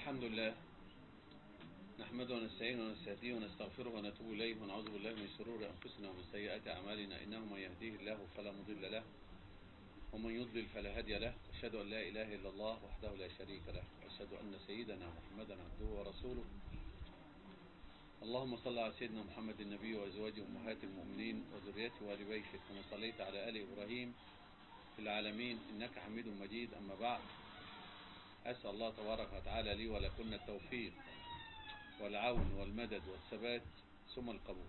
الحمد لله نحمده ونستعينه ونستهديه ونستغفره ونتوب إليه ونعوذ بالله من شرور أنفسنا ومن سيئات أعمالنا إنه من يهديه الله فلا مضل له ومن يضلل فلا هادي له أشهد أن لا إله إلا الله وحده لا شريك له وأشهد أن سيدنا محمدا عبده ورسوله اللهم صل على سيدنا محمد النبي وأزواجه أمهات المؤمنين وذريته وآل بيته كما صليت على آل إبراهيم في العالمين إنك حميد مجيد أما بعد أسأل الله تبارك وتعالى لي ولكن التوفيق والعون والمدد والثبات ثم القبول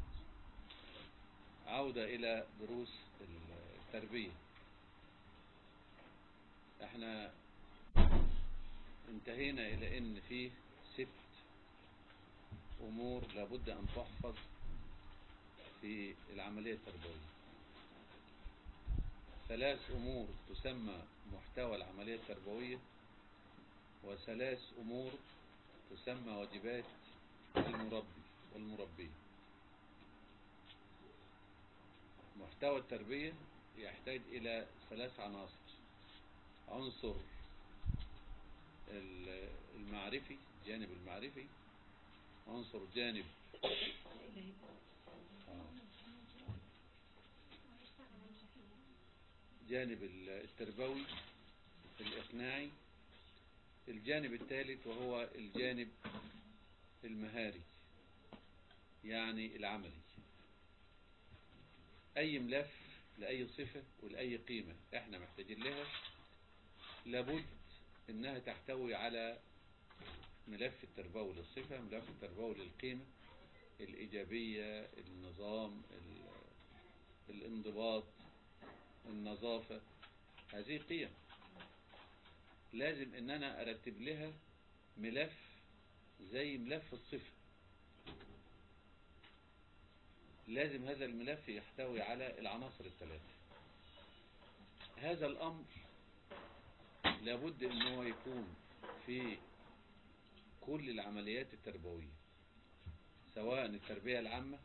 عودة إلى دروس التربية احنا انتهينا إلى أن فيه ست أمور لابد أن تحفظ في العملية التربوية ثلاث أمور تسمى محتوى العملية التربوية وثلاث أمور تسمى واجبات المربي والمربية محتوى التربية يحتاج إلى ثلاث عناصر عنصر المعرفي جانب المعرفي عنصر جانب جانب التربوي الإقناعي الجانب الثالث وهو الجانب المهاري يعني العملي أي ملف لأي صفة ولأي قيمة احنا محتاجين لها لابد انها تحتوي على ملف التربوي للصفة ملف التربوي للقيمة الإيجابية النظام الانضباط النظافة هذه قيم لازم ان انا ارتب لها ملف زي ملف الصفة لازم هذا الملف يحتوي على العناصر الثلاثة هذا الامر لابد ان هو يكون في كل العمليات التربوية سواء التربية العامة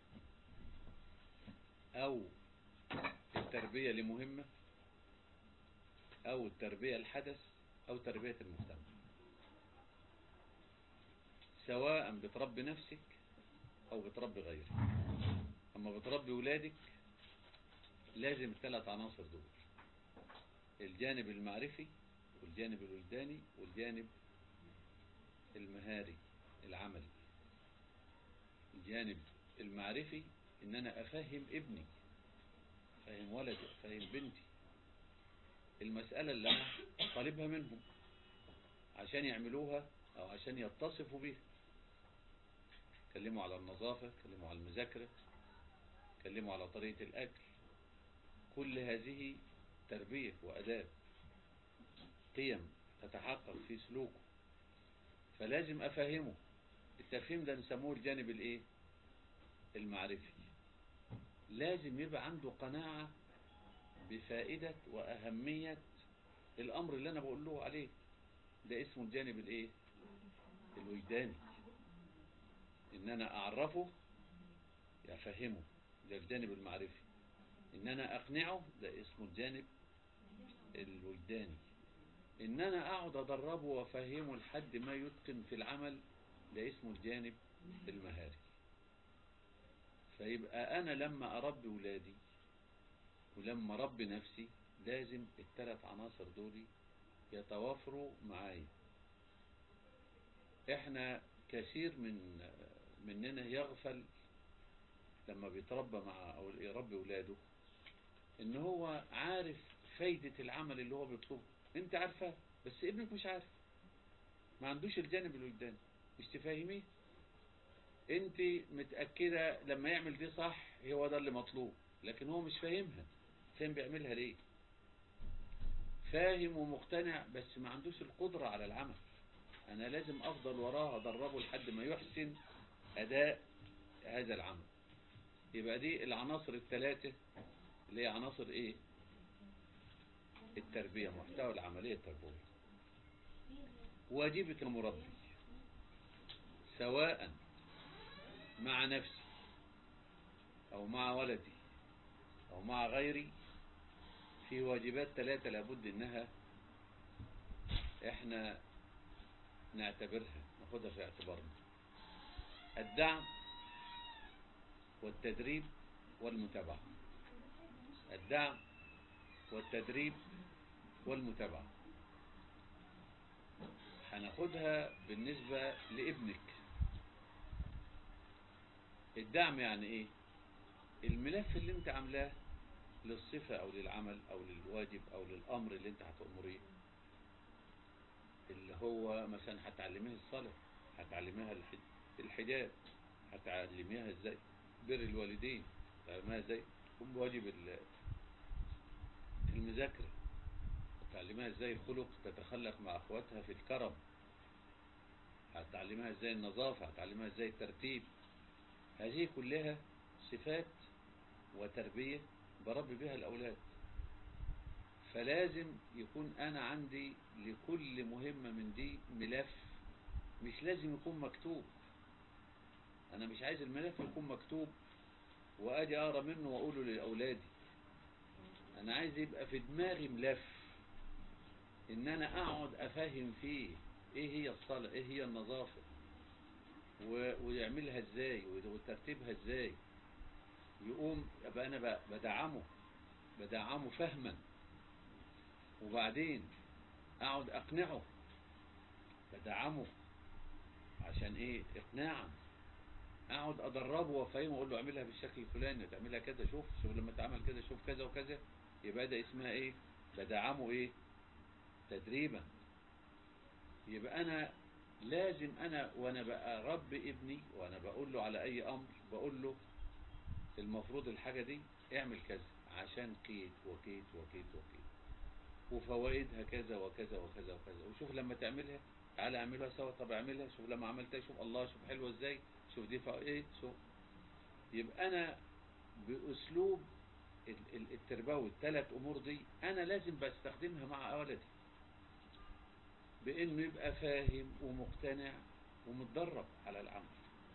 او التربية لمهمة او التربية الحدث او تربية المجتمع سواء بتربي نفسك او بتربي غيرك اما بتربي ولادك لازم الثلاث عناصر دول الجانب المعرفي والجانب الوجداني والجانب المهاري العملي الجانب المعرفي ان انا افهم ابني افهم ولدي افهم بنتي المسألة اللي انا طالبها منهم عشان يعملوها او عشان يتصفوا بيها كلموا على النظافة كلموا على المذاكرة كلموا على طريقة الاكل كل هذه تربية واداب قيم تتحقق في سلوكه فلازم افهمه التفهيم ده نسموه الجانب الايه المعرفي لازم يبقى عنده قناعة بفائدة واهمية الامر اللي انا بقول له عليه ده اسمه الجانب الايه الوجداني ان انا اعرفه افهمه ده الجانب المعرفي ان انا اقنعه ده اسمه الجانب الوجداني ان انا اقعد ادربه وافهمه لحد ما يتقن في العمل ده اسمه الجانب المهاري فيبقى انا لما اربي ولادي ولما اربي نفسي لازم الثلاث عناصر دول يتوافروا معايا احنا كثير من مننا يغفل لما بيتربى مع او يربي ولاده ان هو عارف فايدة العمل اللي هو بيطلبه انت عارفه بس ابنك مش عارف ما عندوش الجانب الوجداني مش تفاهميه انت متأكدة لما يعمل دي صح هو ده اللي مطلوب لكن هو مش فاهمها فاهم بيعملها ليه فاهم ومقتنع بس ما عندوش القدرة على العمل انا لازم افضل وراه ادربه لحد ما يحسن اداء هذا العمل يبقى دي العناصر الثلاثة اللي هي عناصر ايه التربية محتوى العملية التربوية واجبك كمربي سواء مع نفسي او مع ولدي او مع غيري في واجبات ثلاثة لابد انها احنا نعتبرها ناخدها في اعتبارنا الدعم والتدريب والمتابعة الدعم والتدريب والمتابعة هناخدها بالنسبة لابنك الدعم يعني ايه الملف اللي انت عاملاه للصفة او للعمل او للواجب او للامر اللي انت هتأمريه اللي هو مثلا هتعلميها الصلاة هتعلميها الحجاب هتعلميها ازاي بر الوالدين هتعلميها ازاي تقوم بواجب المذاكرة هتعلمها ازاي الخلق تتخلق مع اخواتها في الكرم هتعلمها ازاي النظافة هتعلمها ازاي الترتيب هذه كلها صفات وتربية بربي بها الأولاد فلازم يكون أنا عندي لكل مهمة من دي ملف مش لازم يكون مكتوب أنا مش عايز الملف يكون مكتوب وأجي أقرأ منه وأقوله لأولادي أنا عايز يبقى في دماغي ملف إن أنا أقعد أفهم فيه إيه هي الصلاة إيه هي النظافة ويعملها إزاي وترتيبها إزاي يقوم يبقى أنا بدعمه بدعمه فهما وبعدين أقعد أقنعه بدعمه عشان إيه إقناعا أقعد أدربه وأفهمه أقول له اعملها بالشكل الفلاني تعملها كذا شوف شوف لما تعمل كذا شوف كذا وكذا يبقى ده اسمها إيه بدعمه إيه تدريبا يبقى أنا لازم أنا وأنا بقى رب ابني وأنا بقول له على أي أمر بقول له المفروض الحاجة دي اعمل كذا عشان كيت وكيت وكيت وكيت وفوائدها كذا وكذا وكذا وكذا وشوف لما تعملها تعالى اعملها سوا طب اعملها شوف لما عملتها شوف الله شوف حلوة ازاي شوف دي ايه شوف يبقى انا باسلوب التربوي الثلاث امور دي انا لازم بستخدمها مع ولدي بانه يبقى فاهم ومقتنع ومتدرب على العمل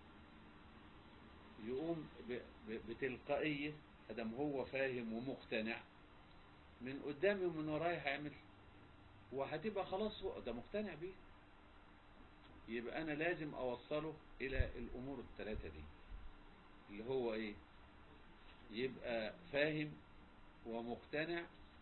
يقوم بتلقائية ادم هو فاهم ومقتنع من قدامي ومن وراي هيعمل وهتبقى خلاص هو ده مقتنع بيه يبقى انا لازم اوصله الى الامور الثلاثة دي اللي هو ايه يبقى فاهم ومقتنع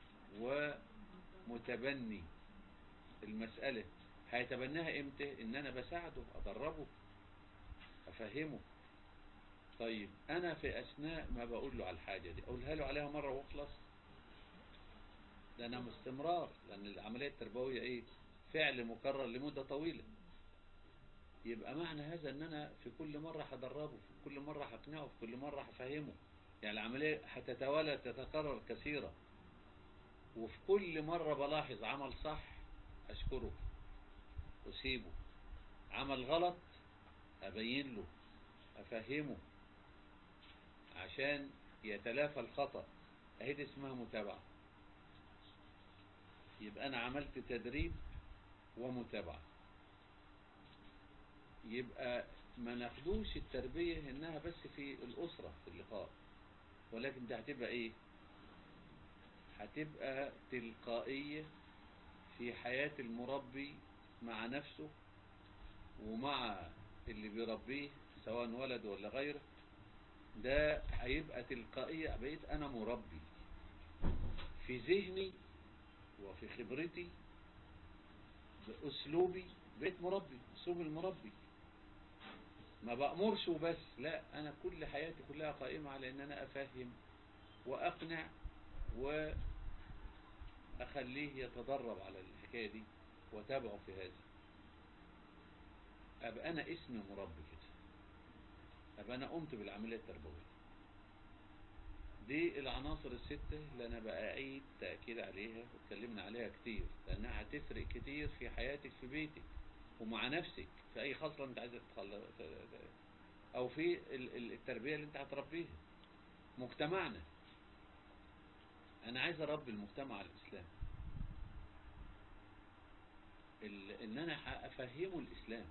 ومتبني المسألة هيتبناها امتى ان انا بساعده ادربه افهمه طيب انا في اثناء ما بقول له على الحاجة دي اقولها له عليها مرة واخلص ده انا باستمرار لان العملية التربوية ايه فعل مكرر لمدة طويلة يبقى معنى هذا ان انا في كل مرة هدربه في كل مرة هقنعه في كل مرة هفهمه يعني العملية هتتوالى تتكرر كثيرا وفي كل مرة بلاحظ عمل صح اشكره اسيبه عمل غلط ابين له افهمه عشان يتلافى الخطأ اهي دي اسمها متابعة يبقى انا عملت تدريب ومتابعة يبقى ما ناخدوش التربية انها بس في الاسرة في اللقاء ولكن ده هتبقى ايه هتبقى تلقائية في حياة المربي مع نفسه ومع اللي بيربيه سواء ولد ولا غيره ده هيبقى تلقائية بقيت انا مربي في ذهني وفي خبرتي باسلوبي بقيت مربي اسلوب المربي ما بأمرش وبس لا انا كل حياتي كلها قائمة على ان انا افهم واقنع واخليه يتدرب على الحكاية دي وتابعه في هذا ابقى انا اسمي مربي كده ابقى انا قمت بالعملية التربوية دي العناصر الستة اللي انا بقى اعيد تأكيد عليها واتكلمنا عليها كتير لانها هتفرق كتير في حياتك في بيتك ومع نفسك في اي خصلة انت عايزة تتخلى او في التربية اللي انت هتربيها مجتمعنا انا عايز اربي المجتمع الاسلامي ان انا افهمه الاسلام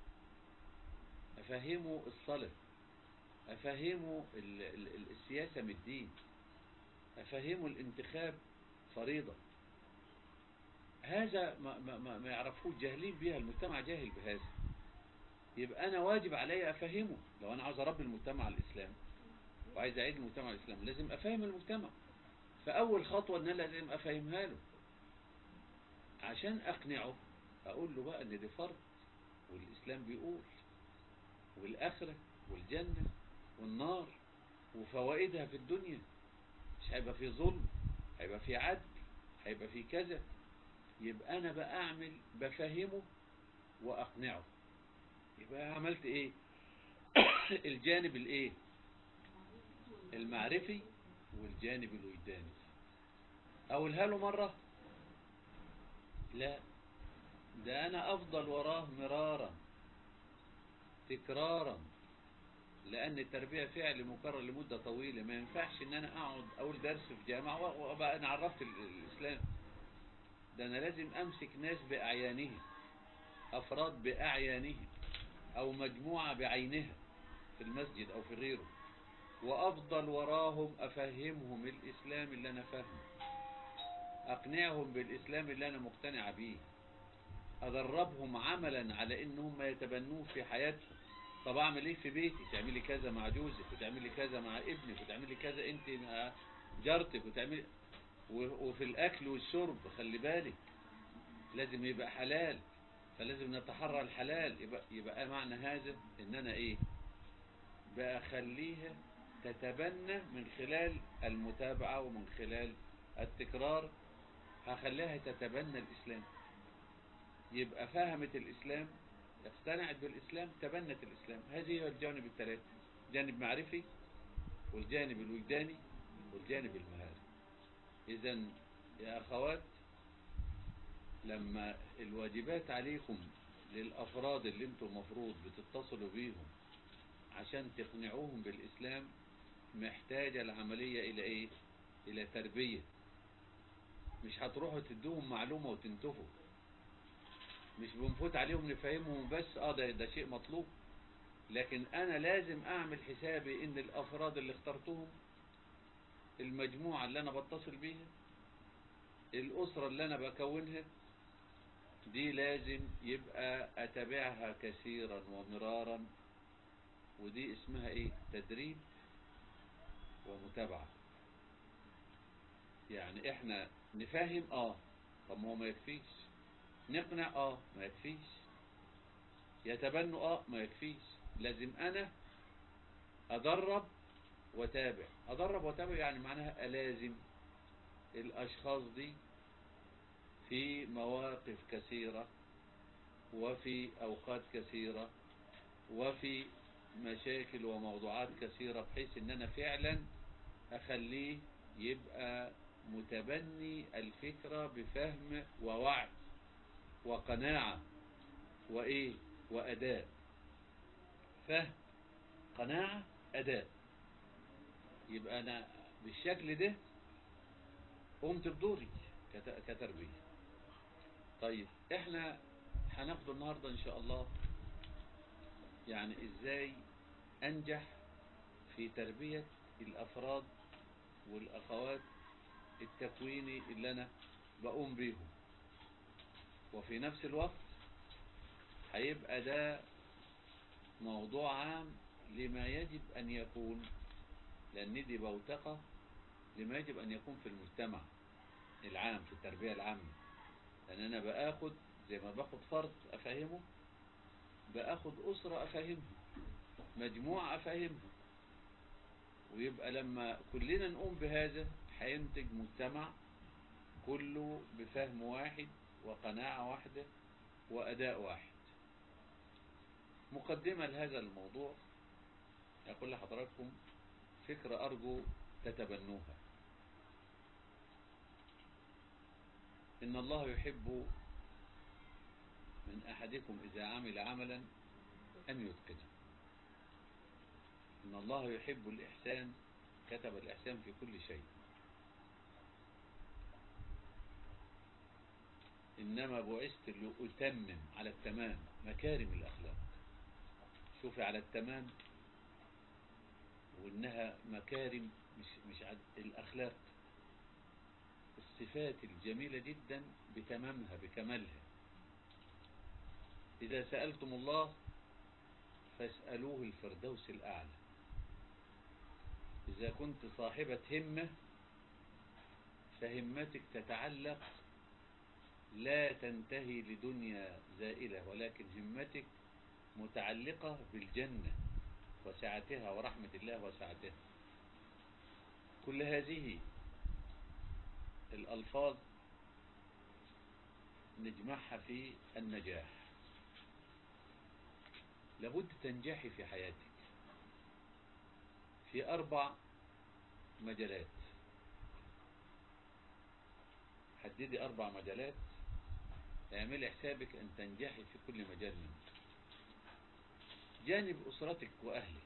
افهمه الصلاة افهمه السياسة من الدين افهمه الانتخاب فريضة هذا ما, ما, ما, ما يعرفوش جاهلين بها المجتمع جاهل بهذا يبقى أنا واجب علي أفهمه لو أنا عاوز أربي المجتمع الإسلام وعايز أعيد المجتمع الإسلام لازم أفهم المجتمع فأول خطوة أن أنا لازم أفهمها له عشان أقنعه أقول له بقى أن دي فرض والإسلام بيقول والآخرة والجنة والنار وفوائدها في الدنيا مش هيبقى في ظلم هيبقى في عدل هيبقى في كذا يبقى أنا بقى أعمل بفهمه وأقنعه يبقى عملت إيه الجانب الإيه المعرفي والجانب الوجداني أقولها له مرة لا ده أنا أفضل وراه مرارا تكرارا لأن التربية فعل مكرر لمدة طويلة ما ينفعش إن أنا أقعد أول درس في جامعة وأبقى أنا عرفت الإسلام ده أنا لازم أمسك ناس بأعيانهم أفراد بأعيانهم أو مجموعة بعينها في المسجد أو في غيره وأفضل وراهم أفهمهم الإسلام اللي أنا فاهمه أقنعهم بالإسلام اللي أنا مقتنع به أدربهم عملا على إنهم يتبنوه في حياتهم طب أعمل إيه في بيتي تعملي كذا مع جوزك وتعملي كذا مع ابنك وتعملي كذا أنت مع جارتك وتعملي وفي الأكل والشرب خلي بالك لازم يبقى حلال فلازم نتحرى الحلال يبقى, يبقى معنى هذا إن أنا إيه بأخليها تتبنى من خلال المتابعة ومن خلال التكرار هخليها تتبنى الإسلام يبقى فهمت الإسلام اقتنعت بالإسلام تبنت الإسلام هذه هي الجانب الثلاثة جانب معرفي والجانب الوجداني والجانب المهاري إذا يا أخوات لما الواجبات عليكم للأفراد اللي انتم المفروض بتتصلوا بيهم عشان تقنعوهم بالإسلام محتاجة العملية إلى إيه إلى تربية مش هتروحوا تدوهم معلومة وتنتفوا مش بنفوت عليهم نفهمهم بس اه ده, ده شيء مطلوب لكن انا لازم اعمل حسابي ان الافراد اللي اخترتهم المجموعة اللي انا بتصل بيها الاسرة اللي انا بكونها دي لازم يبقى اتابعها كثيرا ومرارا ودي اسمها ايه تدريب ومتابعة يعني احنا نفهم اه طب ما هو ما يكفيش نقنع اه ما يكفيش يتبنوا اه ما يكفيش لازم انا ادرب وتابع ادرب وتابع يعني معناها الازم الاشخاص دي في مواقف كثيرة وفي اوقات كثيرة وفي مشاكل وموضوعات كثيرة بحيث ان انا فعلا اخليه يبقى متبني الفكرة بفهم ووعي وقناعة وإيه وأداء فهم قناعة أداء يبقى أنا بالشكل ده قمت بدوري كتربية طيب احنا هناخده النهاردة ان شاء الله يعني ازاي انجح في تربية الافراد والاخوات التكويني اللي انا بقوم بيهم وفي نفس الوقت هيبقى ده موضوع عام لما يجب أن يكون لأن دي بوتقة لما يجب أن يكون في المجتمع العام في التربية العامة لأن أنا بأخد زي ما باخد فرد أفهمه بأخد أسرة أفهمها مجموعة أفهمها ويبقى لما كلنا نقوم بهذا هينتج مجتمع كله بفهم واحد وقناعة واحدة وأداء واحد مقدمة لهذا الموضوع أقول لحضراتكم فكرة أرجو تتبنوها إن الله يحب من أحدكم إذا عمل عملا أن يتقنه إن الله يحب الإحسان كتب الإحسان في كل شيء إنما بعثت لأتمم على التمام مكارم الأخلاق شوفي على التمام وإنها مكارم مش مش عد الأخلاق الصفات الجميلة جدا بتمامها بكمالها إذا سألتم الله فاسألوه الفردوس الأعلى إذا كنت صاحبة همة فهمتك تتعلق لا تنتهي لدنيا زائلة ولكن همتك متعلقة بالجنة وسعتها ورحمة الله وسعتها كل هذه الألفاظ نجمعها في النجاح لابد تنجحي في حياتك في أربع مجالات حددي أربع مجالات اعملي حسابك أن تنجحي في كل مجال منه جانب أسرتك وأهلك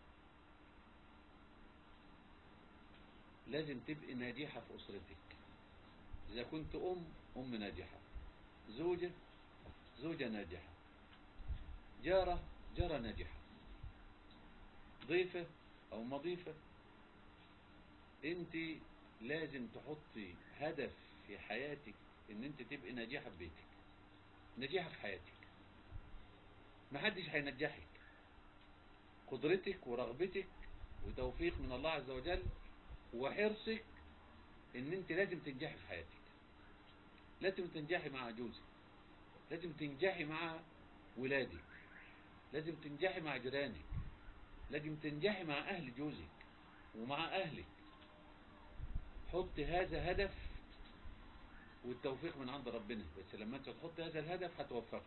لازم تبقي ناجحة في أسرتك إذا كنت أم أم ناجحة زوجة زوجة ناجحة جارة جارة ناجحة ضيفة أو مضيفة أنت لازم تحطي هدف في حياتك ان انت تبقي ناجحة في بيتك ناجحة في حياتك محدش هينجحك قدرتك ورغبتك وتوفيق من الله عز وجل وحرصك ان انت لازم تنجحي في حياتك لازم تنجحي مع جوزك لازم تنجحي مع ولادك لازم تنجحي مع جيرانك لازم تنجحي مع اهل جوزك ومع اهلك حط هذا هدف والتوفيق من عند ربنا بس لما انت تحط هذا الهدف هتوفق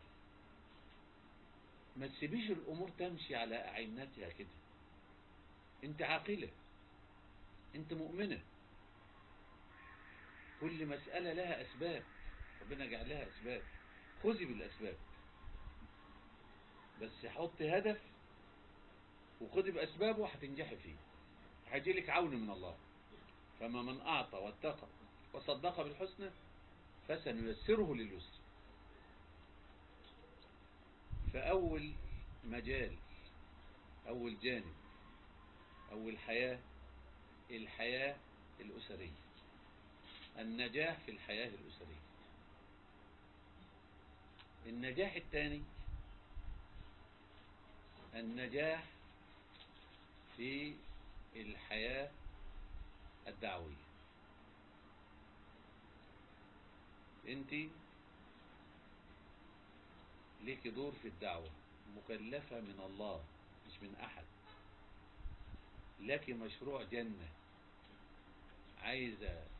ما تسيبيش الامور تمشي على اعينتها كده انت عاقلة انت مؤمنة كل مسألة لها اسباب ربنا جعل لها اسباب خذي بالاسباب بس حطي هدف وخذي باسبابه هتنجحي فيه هيجيلك عون من الله فما من اعطى واتقى وصدق بالحسنى فسنيسره لليسر فأول مجال أول جانب أول حياة الحياة الأسرية النجاح في الحياة الأسرية النجاح الثاني النجاح في الحياة الدعوية انت ليك دور في الدعوة مكلفة من الله مش من احد لك مشروع جنة عايزة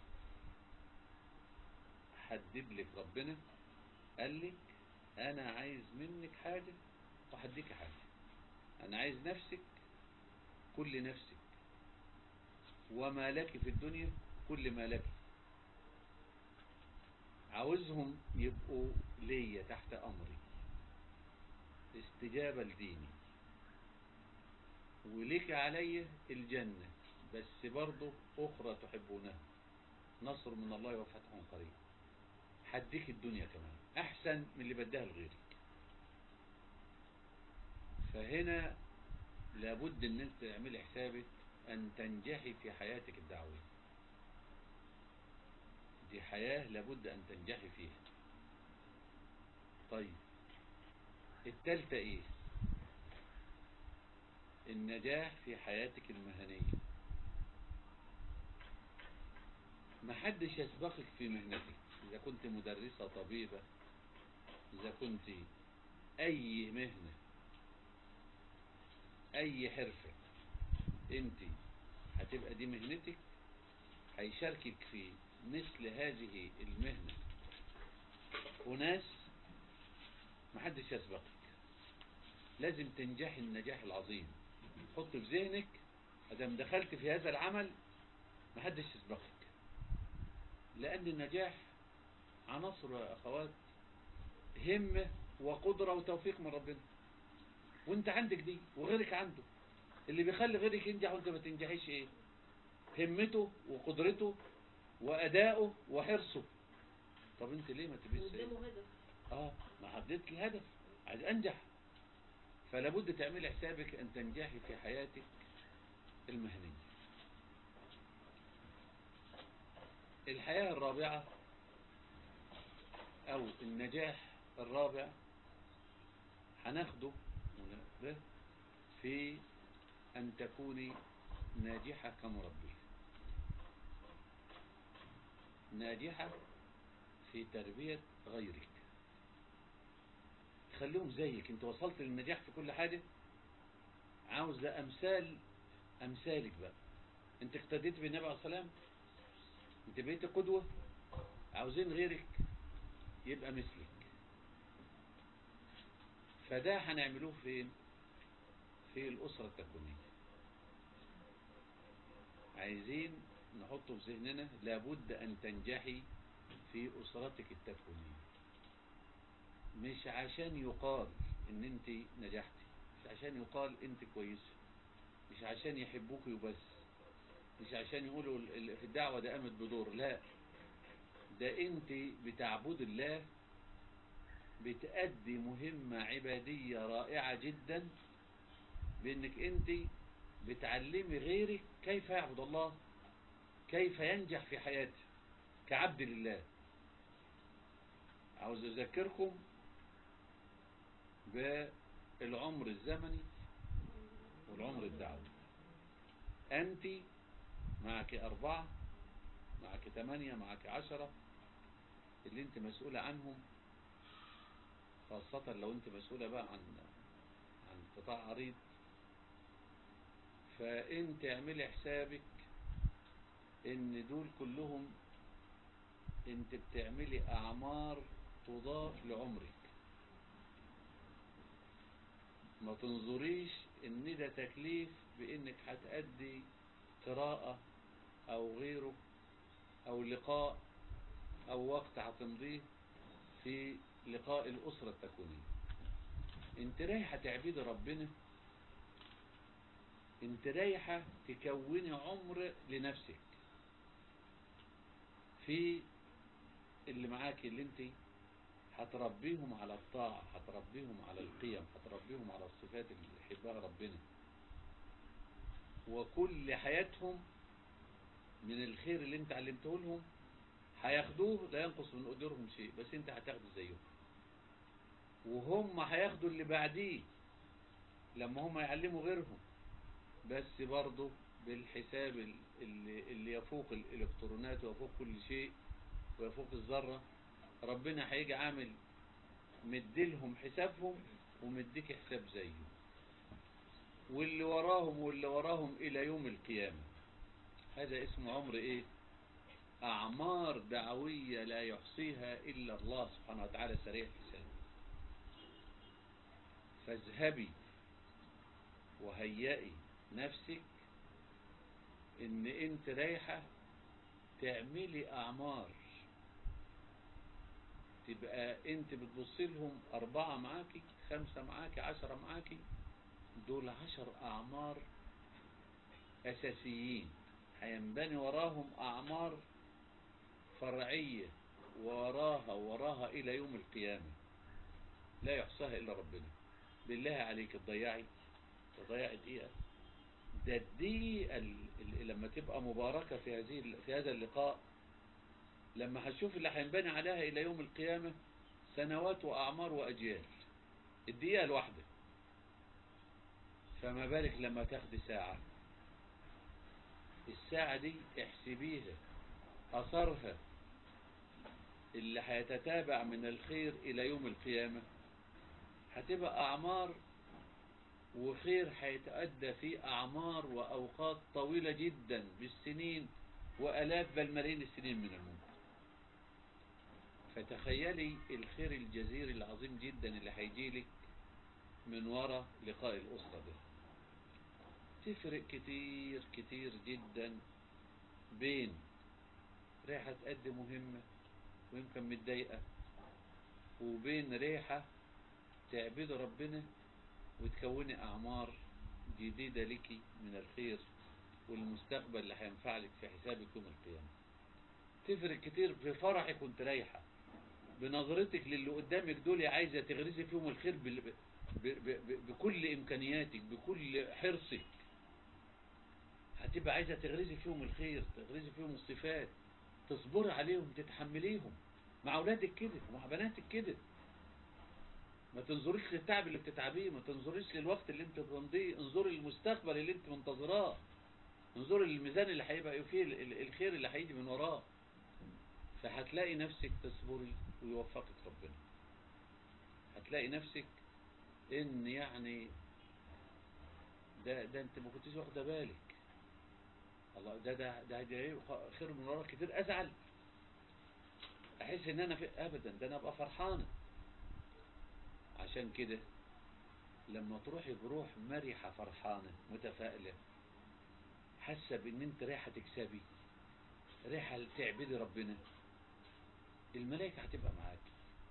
حدد لك ربنا قال لك انا عايز منك حاجة وحديك حاجة انا عايز نفسك كل نفسك وما لك في الدنيا كل ما لك عاوزهم يبقوا ليا تحت امري استجابة لديني ولك علي الجنة بس برضه اخرى تحبونها نصر من الله وفتح قريب حديك الدنيا كمان احسن من اللي بدها لغيرك فهنا لابد ان انت تعملي حسابك ان تنجحي في حياتك الدعوية دي حياة لابد ان تنجحي فيها طيب التالتة ايه النجاح في حياتك المهنية محدش يسبقك في مهنتك اذا كنت مدرسة طبيبة اذا كنت اي مهنة اي حرفة انت هتبقى دي مهنتك هيشاركك في مثل هذه المهنة وناس محدش يسبقك لازم تنجحي النجاح العظيم حط في ذهنك ادام دخلت في هذا العمل محدش يسبقك لان النجاح عناصر يا اخوات همة وقدرة وتوفيق من ربنا وانت عندك دي وغيرك عنده اللي بيخلي غيرك ينجح وانت ما تنجحيش ايه همته وقدرته واداؤه وحرصه طب انت ليه ما تبيش قدامه هدف اه ما حددت الهدف عايز انجح فلا بد تعملي حسابك ان تنجحي في حياتك المهنية الحياة الرابعة أو النجاح الرابع هناخده وناخده في أن تكوني ناجحة كمربية ناجحة في تربية غيرك خليهم زيك انت وصلت للنجاح في كل حاجة عاوز أمثال أمثالك بقى انت اقتديت بالنبي عليه الصلاة والسلام انت بقيت قدوة عاوزين غيرك يبقى مثلك فده هنعملوه فين في الأسرة التكوينية عايزين نحطه في ذهننا لابد أن تنجحي في أسرتك التكوينية مش عشان يقال ان انت نجحتي مش عشان يقال انت كويسة مش عشان يحبوك وبس مش عشان يقولوا في الدعوة ده قامت بدور لا ده انت بتعبد الله بتأدي مهمة عبادية رائعة جدا بانك انت بتعلمي غيرك كيف يعبد الله كيف ينجح في حياته كعبد لله عاوز اذكركم بالعمر الزمني والعمر الدعوي انت معك اربعة معك ثمانية معك عشرة اللي انت مسؤولة عنهم خاصة لو انت مسؤولة بقى عن عن قطاع عريض فانت اعملي حسابك ان دول كلهم انت بتعملي اعمار تضاف لعمرك ما تنظريش ان ده تكليف بانك هتأدي قراءة او غيره او لقاء او وقت هتمضيه في لقاء الاسرة التكوينية انت رايحة تعبيد ربنا انت رايحة تكوني عمر لنفسك في اللي معاك اللي انت هتربيهم على الطاعة هتربيهم على القيم هتربيهم على الصفات اللي يحبها ربنا وكل حياتهم من الخير اللي انت علمته لهم هياخدوه لا ينقص من أجورهم شيء بس انت هتاخده زيهم وهم هياخدوا اللي بعديه لما هم يعلموا غيرهم بس برضه بالحساب اللي, اللي يفوق الالكترونات ويفوق كل شيء ويفوق الذرة ربنا هيجي عامل مديلهم حسابهم ومديك حساب زيهم واللي وراهم واللي وراهم الى يوم القيامة هذا اسمه عمر ايه اعمار دعوية لا يحصيها الا الله سبحانه وتعالى سريع الحساب فاذهبي وهيئي نفسك ان انت رايحة تعملي اعمار تبقى انت بتبص لهم اربعة معاكي خمسة معاكي عشرة معاكي دول عشر اعمار اساسيين هينبني وراهم اعمار فرعية وراها وراها الى يوم القيامة لا يحصاها الا ربنا بالله عليك تضيعي تضيعي دقيقة ده الدقيقة لما تبقى مباركة في هذه في هذا اللقاء لما هتشوف اللي هينبني عليها الى يوم القيامة سنوات واعمار واجيال الدقيقة الواحدة فما بالك لما تاخدي ساعة الساعة دي احسبيها اثرها اللي هيتتابع من الخير الى يوم القيامة هتبقى اعمار وخير هيتأدى في اعمار واوقات طويلة جدا بالسنين والاف بل ملايين السنين من الممكن فتخيلي الخير الجزير العظيم جدا اللي هيجيلك من وراء لقاء الأسرة ده تفرق كتير كتير جدا بين ريحة تقدم مهمة ويمكن متضايقة وبين ريحة تعبد ربنا وتكوني أعمار جديدة لك من الخير والمستقبل اللي هينفع لك في حسابك يوم القيامة تفرق كتير في فرحك وانت رايحة بنظرتك للي قدامك دول عايزة تغرسي فيهم الخير بال... ب... ب... بكل إمكانياتك بكل حرصك هتبقى عايزة تغرسي فيهم الخير تغرسي فيهم الصفات تصبري عليهم تتحمليهم مع اولادك كده ومع بناتك كده ما تنظريش للتعب اللي بتتعبيه ما تنظريش للوقت اللي انت بتمضيه انظري للمستقبل اللي انت منتظراه انظري للميزان اللي هيبقى فيه ال- ال- الخير اللي هيجي من وراه فهتلاقي نفسك تصبري ويوفقك ربنا هتلاقي نفسك ان يعني ده ده انت ما كنتش واخده بالك الله ده ده ده, ده إيه خير من ورا كتير ازعل احس ان انا في ابدا ده انا ابقى فرحانه عشان كده لما تروحي بروح مرحه فرحانه متفائله حاسه بان انت رايحه تكسبي رايحه تعبدي ربنا الملائكه هتبقى معاك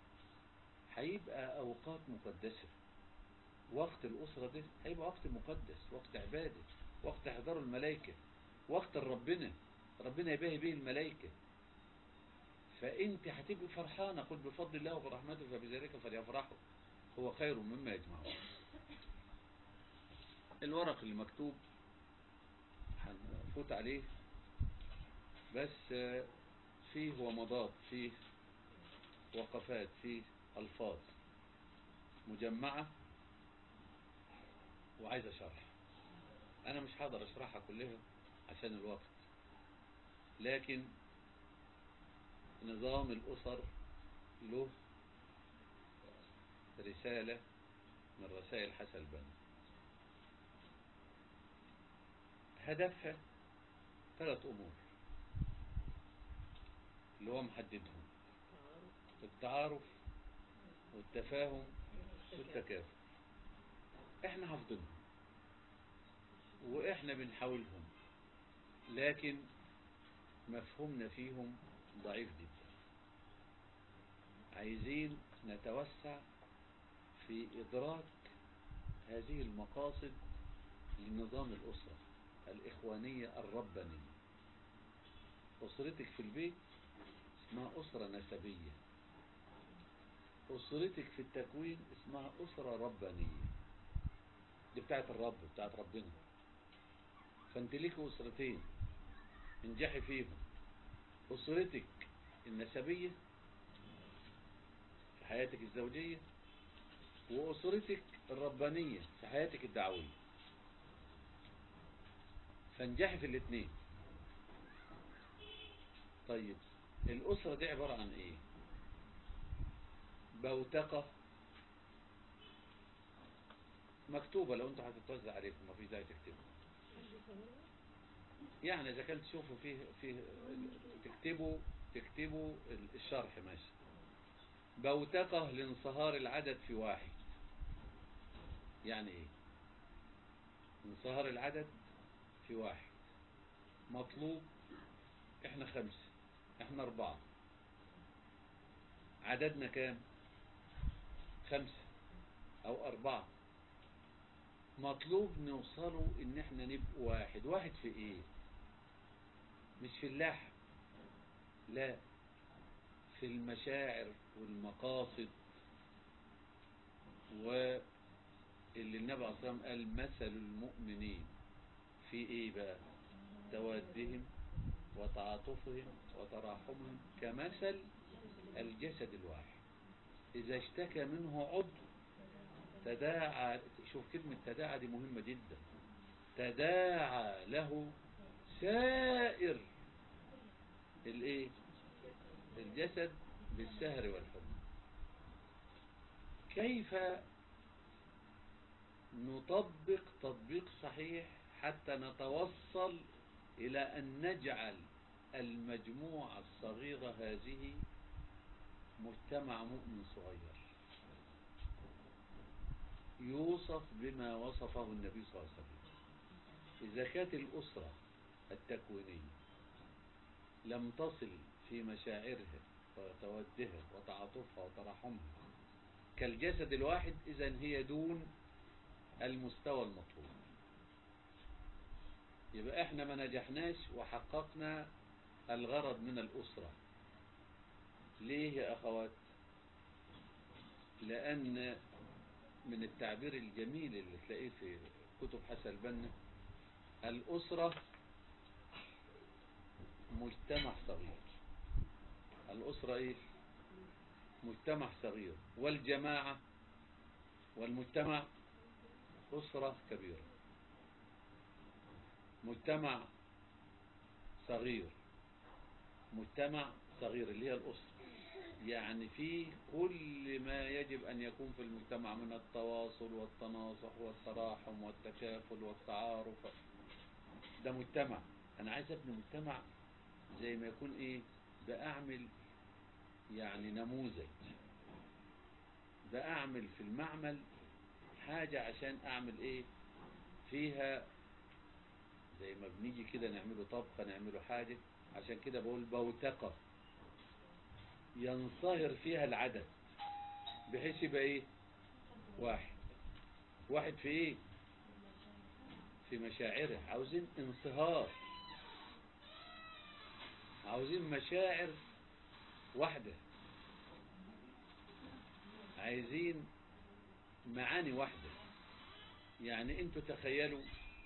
هيبقى اوقات مقدسه وقت الاسره ده هيبقى وقت مقدس وقت عباده وقت احضار الملائكه وقت ربنا ربنا يباهي به الملائكه فانت هتبقي فرحانه قل بفضل الله وبرحمته فبذلك فليفرحوا هو خير مما يجمعون الورق اللي مكتوب هنفوت عليه بس آه، فيه ومضات فيه وقفات فيه ألفاظ مجمعة وعايز أشرح أنا مش هقدر أشرحها كلها عشان الوقت لكن نظام الأسر له رسالة من رسائل حسن البنا هدفها ثلاث أمور اللي هو محددهم التعارف والتفاهم والتكافؤ احنا حافظينهم واحنا بنحاولهم لكن مفهومنا فيهم ضعيف جدا عايزين نتوسع في إدراك هذه المقاصد لنظام الأسرة الإخوانية الربانية أسرتك في البيت اسمها أسرة نسبية أسرتك في التكوين اسمها أسرة ربانية دي بتاعت الرب بتاعت ربنا فانت ليك أسرتين انجحي فيهم أسرتك النسبية في حياتك الزوجية وأسرتك الربانية في حياتك الدعوية فانجحي في الاثنين طيب الأسرة دي عبارة عن ايه بوتقة مكتوبة لو انتوا هتتوزع عليكم ما فيش داعي تكتبوا يعني اذا كان تشوفوا فيه فيه تكتبوا تكتبوا الشرح ماشي بوتقة لانصهار العدد في واحد يعني ايه انصهار العدد في واحد مطلوب احنا خمسة احنا اربعة عددنا كام خمسة او اربعة مطلوب نوصلوا ان احنا نبقى واحد واحد في ايه مش في اللحم لا في المشاعر والمقاصد واللي النبي عليه الصلاة والسلام قال مثل المؤمنين في ايه بقى توادهم وتعاطفهم وتراحمهم كمثل الجسد الواحد إذا اشتكى منه عضو تداعى شوف كلمة تداعى دي مهمة جدا تداعى له سائر الايه الجسد بالسهر والحمى كيف نطبق تطبيق صحيح حتى نتوصل إلى أن نجعل المجموعة الصغيرة هذه مجتمع مؤمن صغير يوصف بما وصفه النبي صلى الله عليه وسلم إذا كانت الأسرة التكوينية لم تصل في مشاعرها وتودها وتعاطفها وتراحمها كالجسد الواحد إذا هي دون المستوى المطلوب يبقى احنا ما نجحناش وحققنا الغرض من الأسرة ليه يا أخوات لأن من التعبير الجميل اللي تلاقيه في كتب حسن البنا الأسرة مجتمع صغير الأسرة إيه مجتمع صغير والجماعة والمجتمع أسرة كبيرة مجتمع صغير مجتمع صغير اللي هي الأسرة يعني فيه كل ما يجب أن يكون في المجتمع من التواصل والتناصح والتراحم والتكافل والتعارف ده مجتمع أنا عايز أبني مجتمع زي ما يكون إيه بأعمل يعني نموذج بأعمل في المعمل حاجة عشان أعمل إيه فيها زي ما بنيجي كده نعمله طبخة نعمله حاجة عشان كده بقول بوتقة ينصهر فيها العدد بحيث يبقى ايه واحد واحد في ايه في مشاعره عاوزين انصهار عاوزين مشاعر واحدة عايزين معاني واحدة يعني انتوا تخيلوا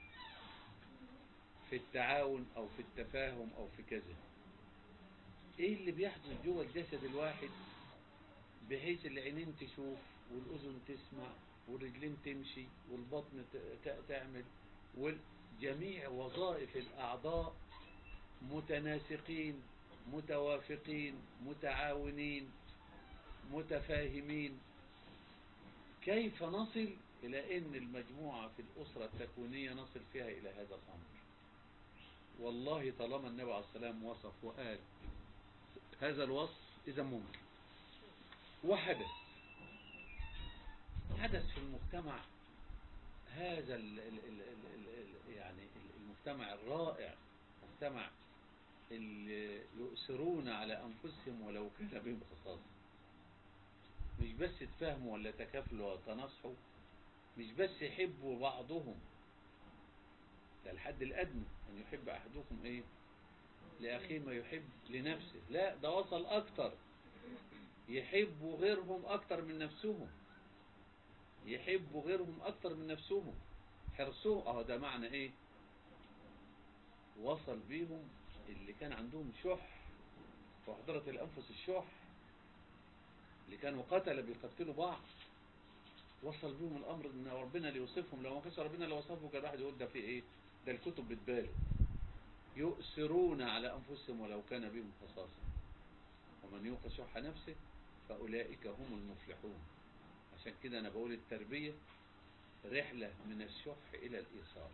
في التعاون او في التفاهم او في كذا ايه اللي بيحدث جوه الجسد الواحد بحيث العينين تشوف والاذن تسمع والرجلين تمشي والبطن تعمل وجميع وظائف الاعضاء متناسقين متوافقين متعاونين متفاهمين كيف نصل إلى أن المجموعة في الأسرة التكوينية نصل فيها إلى هذا الأمر والله طالما النبي عليه السلام وصف وقال هذا الوصف إذا ممكن وحدث حدث في المجتمع هذا ال ال ال ال ال يعني المجتمع الرائع المجتمع اللي يؤثرون على أنفسهم ولو كان بهم خصاصة مش بس تفهموا ولا تكافلوا وتناصحوا مش بس يحبوا بعضهم ده الحد الأدنى أن يحب أحدكم إيه لأخيه ما يحب لنفسه لا ده وصل أكتر يحبوا غيرهم أكتر من نفسهم يحبوا غيرهم أكتر من نفسهم حرصوه اه ده معنى إيه وصل بيهم اللي كان عندهم شح وحضرة الأنفس الشح اللي كانوا قتل بيقتلوا بعض وصل بيهم الأمر إن ربنا ليوصفهم لو ما كانش ربنا اللي وصفه كان واحد يقول ده في إيه ده الكتب بتبالغ يؤثرون على أنفسهم ولو كان بهم خصاصة ومن يوق شح نفسه فأولئك هم المفلحون عشان كده أنا بقول التربية رحلة من الشح إلى الإيثار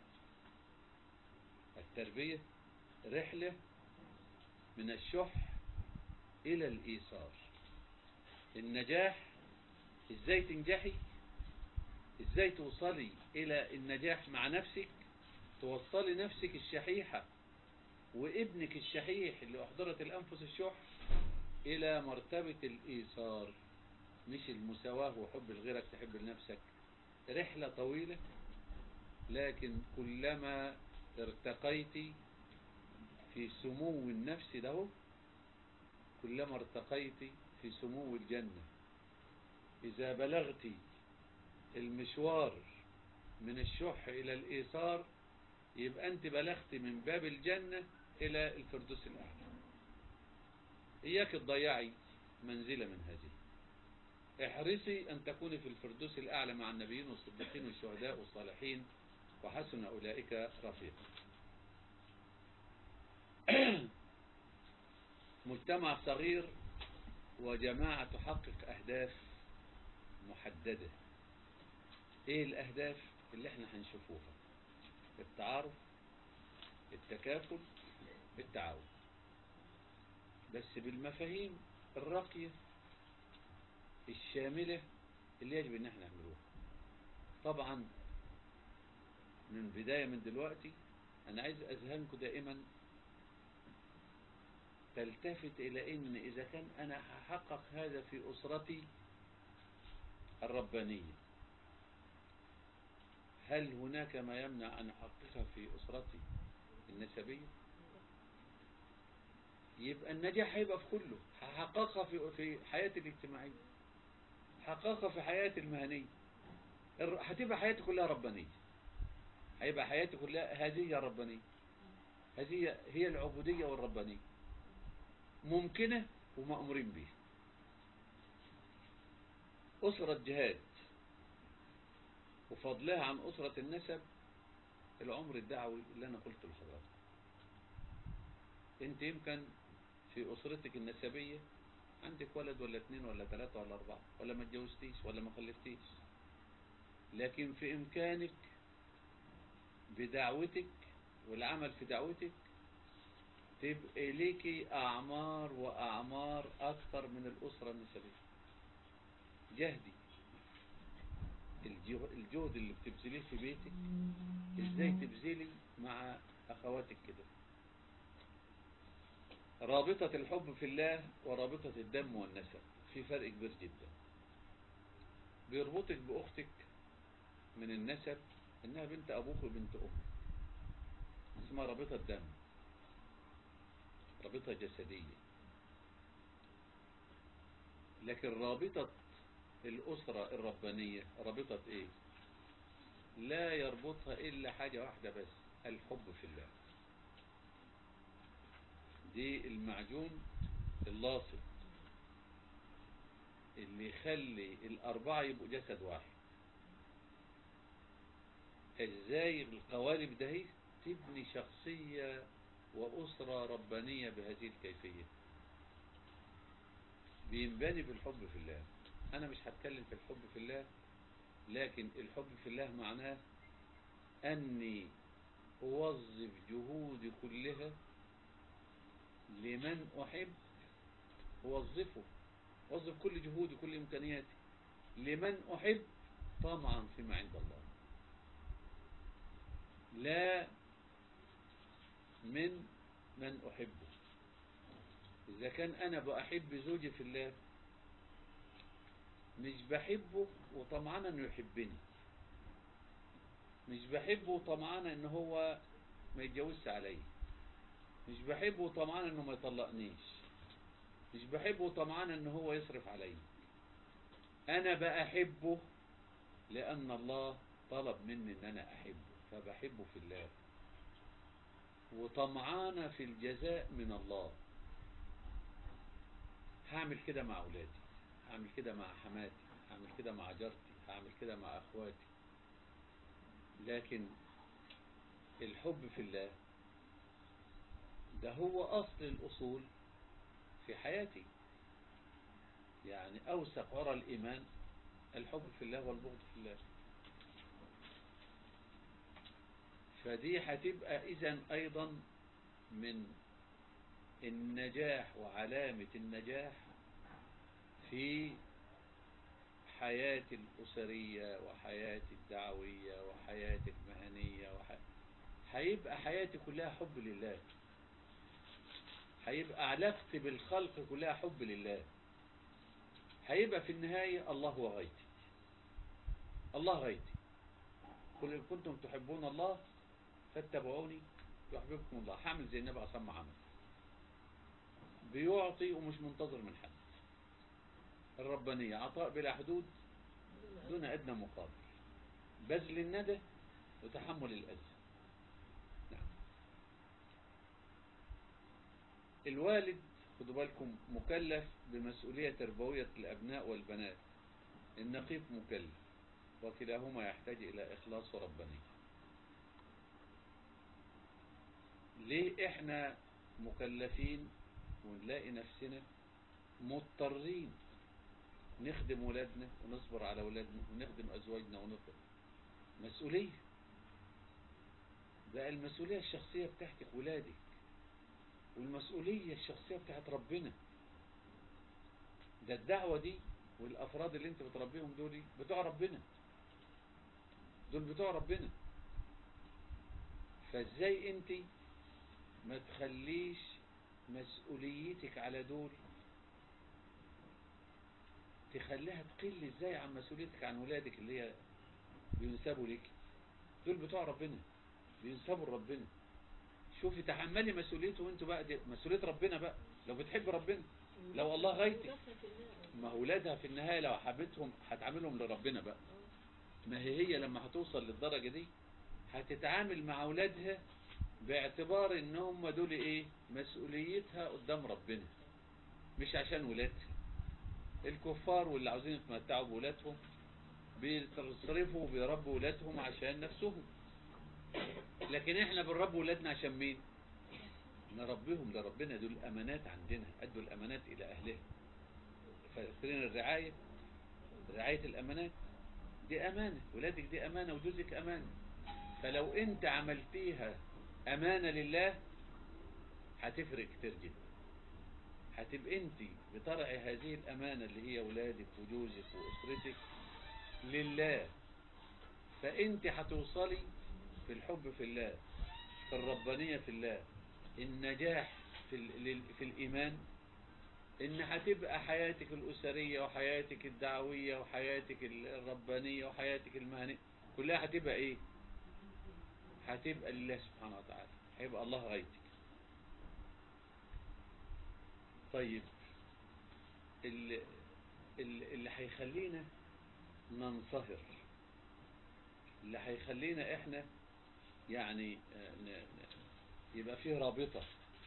التربية رحلة من الشح إلى الإيثار النجاح إزاي تنجحي إزاي توصلي إلى النجاح مع نفسك توصلي نفسك الشحيحة وابنك الشحيح اللي أحضرت الأنفس الشح إلى مرتبة الإيثار مش المساواة وحب لغيرك تحب لنفسك رحلة طويلة لكن كلما ارتقيت في سمو النفس ده كلما ارتقيت في سمو الجنة إذا بلغت المشوار من الشح إلى الإيثار يبقى أنت بلغت من باب الجنة إلى الفردوس الأعلى إياك تضيعي منزلة من هذه احرصي أن تكوني في الفردوس الأعلى مع النبيين والصديقين والشهداء والصالحين وحسن أولئك رفيقا مجتمع صغير وجماعة تحقق أهداف محددة إيه الأهداف اللي احنا هنشوفوها التعارف التكافل التعاون بس بالمفاهيم الراقية الشاملة اللي يجب ان احنا نعملوها طبعا من بداية من دلوقتي انا عايز اذهانكم دائما تلتفت الى ان اذا كان انا هحقق هذا في اسرتي الربانية هل هناك ما يمنع ان احققها في اسرتي النسبية يبقى النجاح هيبقى في كله هحققها في في حياتي الاجتماعية هحققها في حياتي المهنية هتبقى حياتي كلها ربانية هيبقى حياتي كلها هذه ربانية هذه هي العبودية والربانية ممكنة ومأمورين به أسرة جهاد وفضلها عن أسرة النسب العمر الدعوي اللي أنا قلت لحضرتك أنت يمكن في أسرتك النسبية عندك ولد ولا اثنين ولا ثلاثة ولا أربعة ولا ما اتجوزتيش ولا ما خلفتيش لكن في إمكانك بدعوتك والعمل في دعوتك تبقى ليكي أعمار وأعمار أكثر من الأسرة النسبية جهدي الجهد اللي بتبذليه في بيتك ازاي تبذلي مع أخواتك كده رابطة الحب في الله ورابطة الدم والنسب في فرق كبير جدا بيربطك بأختك من النسب انها بنت ابوك وبنت امك اسمها رابطة دم رابطة جسدية لكن رابطة الأسرة الربانية رابطة ايه لا يربطها إلا حاجة واحدة بس الحب في الله دي المعجون اللاصق اللي يخلي الأربعة يبقوا جسد واحد ازاي القوالب ده تبني شخصية وأسرة ربانية بهذه الكيفية بينبني بالحب في الله أنا مش هتكلم في الحب في الله لكن الحب في الله معناه أني أوظف جهودي كلها لمن أحب أوظفه أوظف كل جهودي كل إمكانياتي لمن أحب طمعا فيما عند الله لا من من أحبه إذا كان أنا بأحب زوجي في الله مش بحبه وطمعان أنه يحبني مش بحبه وطمعان أنه هو ما يتجوزش علي مش بحبه وطمعان أنه ما يطلقنيش مش بحبه وطمعان أنه هو يصرف علي أنا بأحبه لأن الله طلب مني أن أنا أحبه فبحبه في الله وطمعانة في الجزاء من الله هعمل كده مع أولادي هعمل كده مع حماتي هعمل كده مع جارتي هعمل كده مع أخواتي لكن الحب في الله ده هو أصل الأصول في حياتي يعني أوسق عرى الإيمان الحب في الله والبغض في الله فدي هتبقى إذا أيضا من النجاح وعلامة النجاح في حياتي الأسرية وحياتي الدعوية وحياتي المهنية وح... هيبقى حياتي كلها حب لله هيبقى علاقتي بالخلق كلها حب لله هيبقى في النهاية الله هو غايتي الله غايتي قل إن كنتم تحبون الله فاتبعوني يحببكم الله هعمل زي النبي عصام عمل بيعطي ومش منتظر من حد الربانية عطاء بلا حدود دون أدنى مقابل بذل الندى وتحمل الأذى نعم الوالد خدوا بالكم مكلف بمسؤولية تربوية الأبناء والبنات النقيب مكلف وكلاهما يحتاج إلى إخلاص وربانية ليه احنا مكلفين ونلاقي نفسنا مضطرين نخدم ولادنا ونصبر على ولادنا ونخدم أزواجنا ونصبر مسؤولية بقى المسؤولية الشخصية بتاعتك ولادك والمسؤولية الشخصية بتاعت ربنا ده الدعوة دي والأفراد اللي انت بتربيهم دول بتوع ربنا دول بتوع ربنا فازاي انت ما تخليش مسؤوليتك على دول تخليها تقل ازاي عن مسؤوليتك عن ولادك اللي هي بينسبوا لك دول بتوع ربنا بينسبوا لربنا شوفي تحملي مسؤوليته وانتوا بقى دي مسؤولية ربنا بقى لو بتحب ربنا لو الله غايتك ما هو ولادها في النهاية لو حبتهم هتعاملهم لربنا بقى ما هي هي لما هتوصل للدرجة دي هتتعامل مع اولادها باعتبار ان هم دول ايه مسؤوليتها قدام ربنا مش عشان ولادها الكفار واللي عاوزين يتمتعوا بولادهم بيصرفوا وبيربوا ولادهم عشان نفسهم لكن احنا بنربي ولادنا عشان مين نربيهم لربنا دول امانات عندنا ادوا الامانات الى اهلها فاكرين الرعاية رعاية الامانات دي امانة ولادك دي امانة وجوزك امانة فلو انت عملتيها امانة لله هتفرق كتير جدا هتبقى انت بترعي هذه الامانة اللي هي ولادك وجوزك واسرتك لله فانت هتوصلي في الحب في الله في الربانية في الله النجاح في, ال- في الإيمان إن هتبقى حياتك الأسرية وحياتك الدعوية وحياتك الربانية وحياتك المهنية كلها هتبقى إيه هتبقى لله سبحانه وتعالى هيبقى الله غايتك طيب اللي, اللي اللي هيخلينا ننصهر اللي هيخلينا احنا يعني آه، ن- ن- يبقى فيه رابطة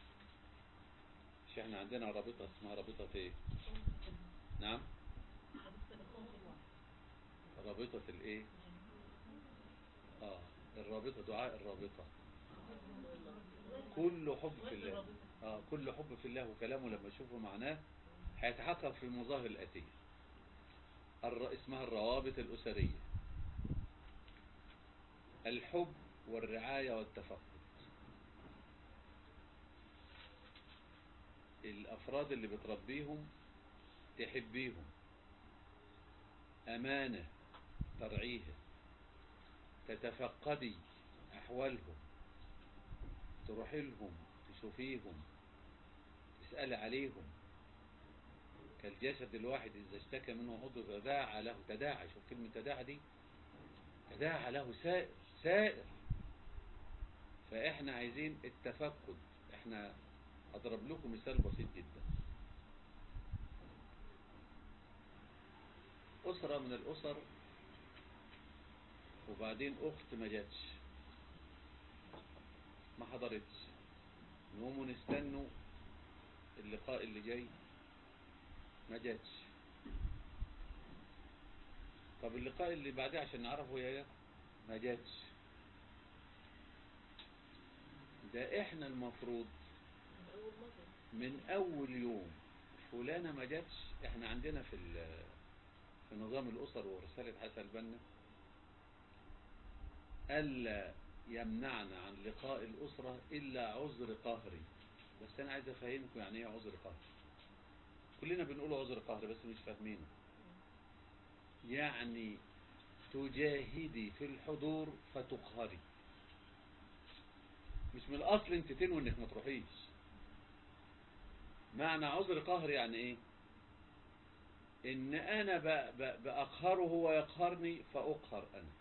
مش احنا عندنا رابطة اسمها رابطة ايه نعم رابطة الايه اه الرابطة دعاء الرابطة كل حب في الله اه كل حب في الله وكلامه لما يشوفوا معناه هيتحقق في المظاهر الآتية الر... اسمها الروابط الأسرية الحب والرعاية والتفقد الأفراد اللي بتربيهم تحبيهم أمانة ترعيها تتفقدي أحوالهم تروحي لهم تشوفيهم تسألي عليهم كالجسد الواحد إذا اشتكى منه عضو تداعى له تداعى شوف كلمة تداعى دي تداعى له سائر سائر فإحنا عايزين التفقد إحنا أضرب لكم مثال بسيط جدا أسرة من الأسر وبعدين أخت ما جاتش ما حضرتش نقوموا نستنوا اللقاء اللي جاي ما جاتش طب اللقاء اللي بعديه عشان نعرفه هي جت ما جاتش ده احنا المفروض من اول يوم فلانة ما جاتش احنا عندنا في ال- في نظام الاسر ورسالة حسن البنا الا يمنعنا عن لقاء الاسرة الا عذر قهري بس انا عايز افهمكم يعني ايه عذر قهري كلنا بنقول عذر قهري بس مش فاهمينه يعني تجاهدي في الحضور فتقهري مش من الاصل انت تنوي انك ما تروحيش معنى عذر قهر يعني ايه ان انا ب- ب- باقهره هو يقهرني فاقهر انا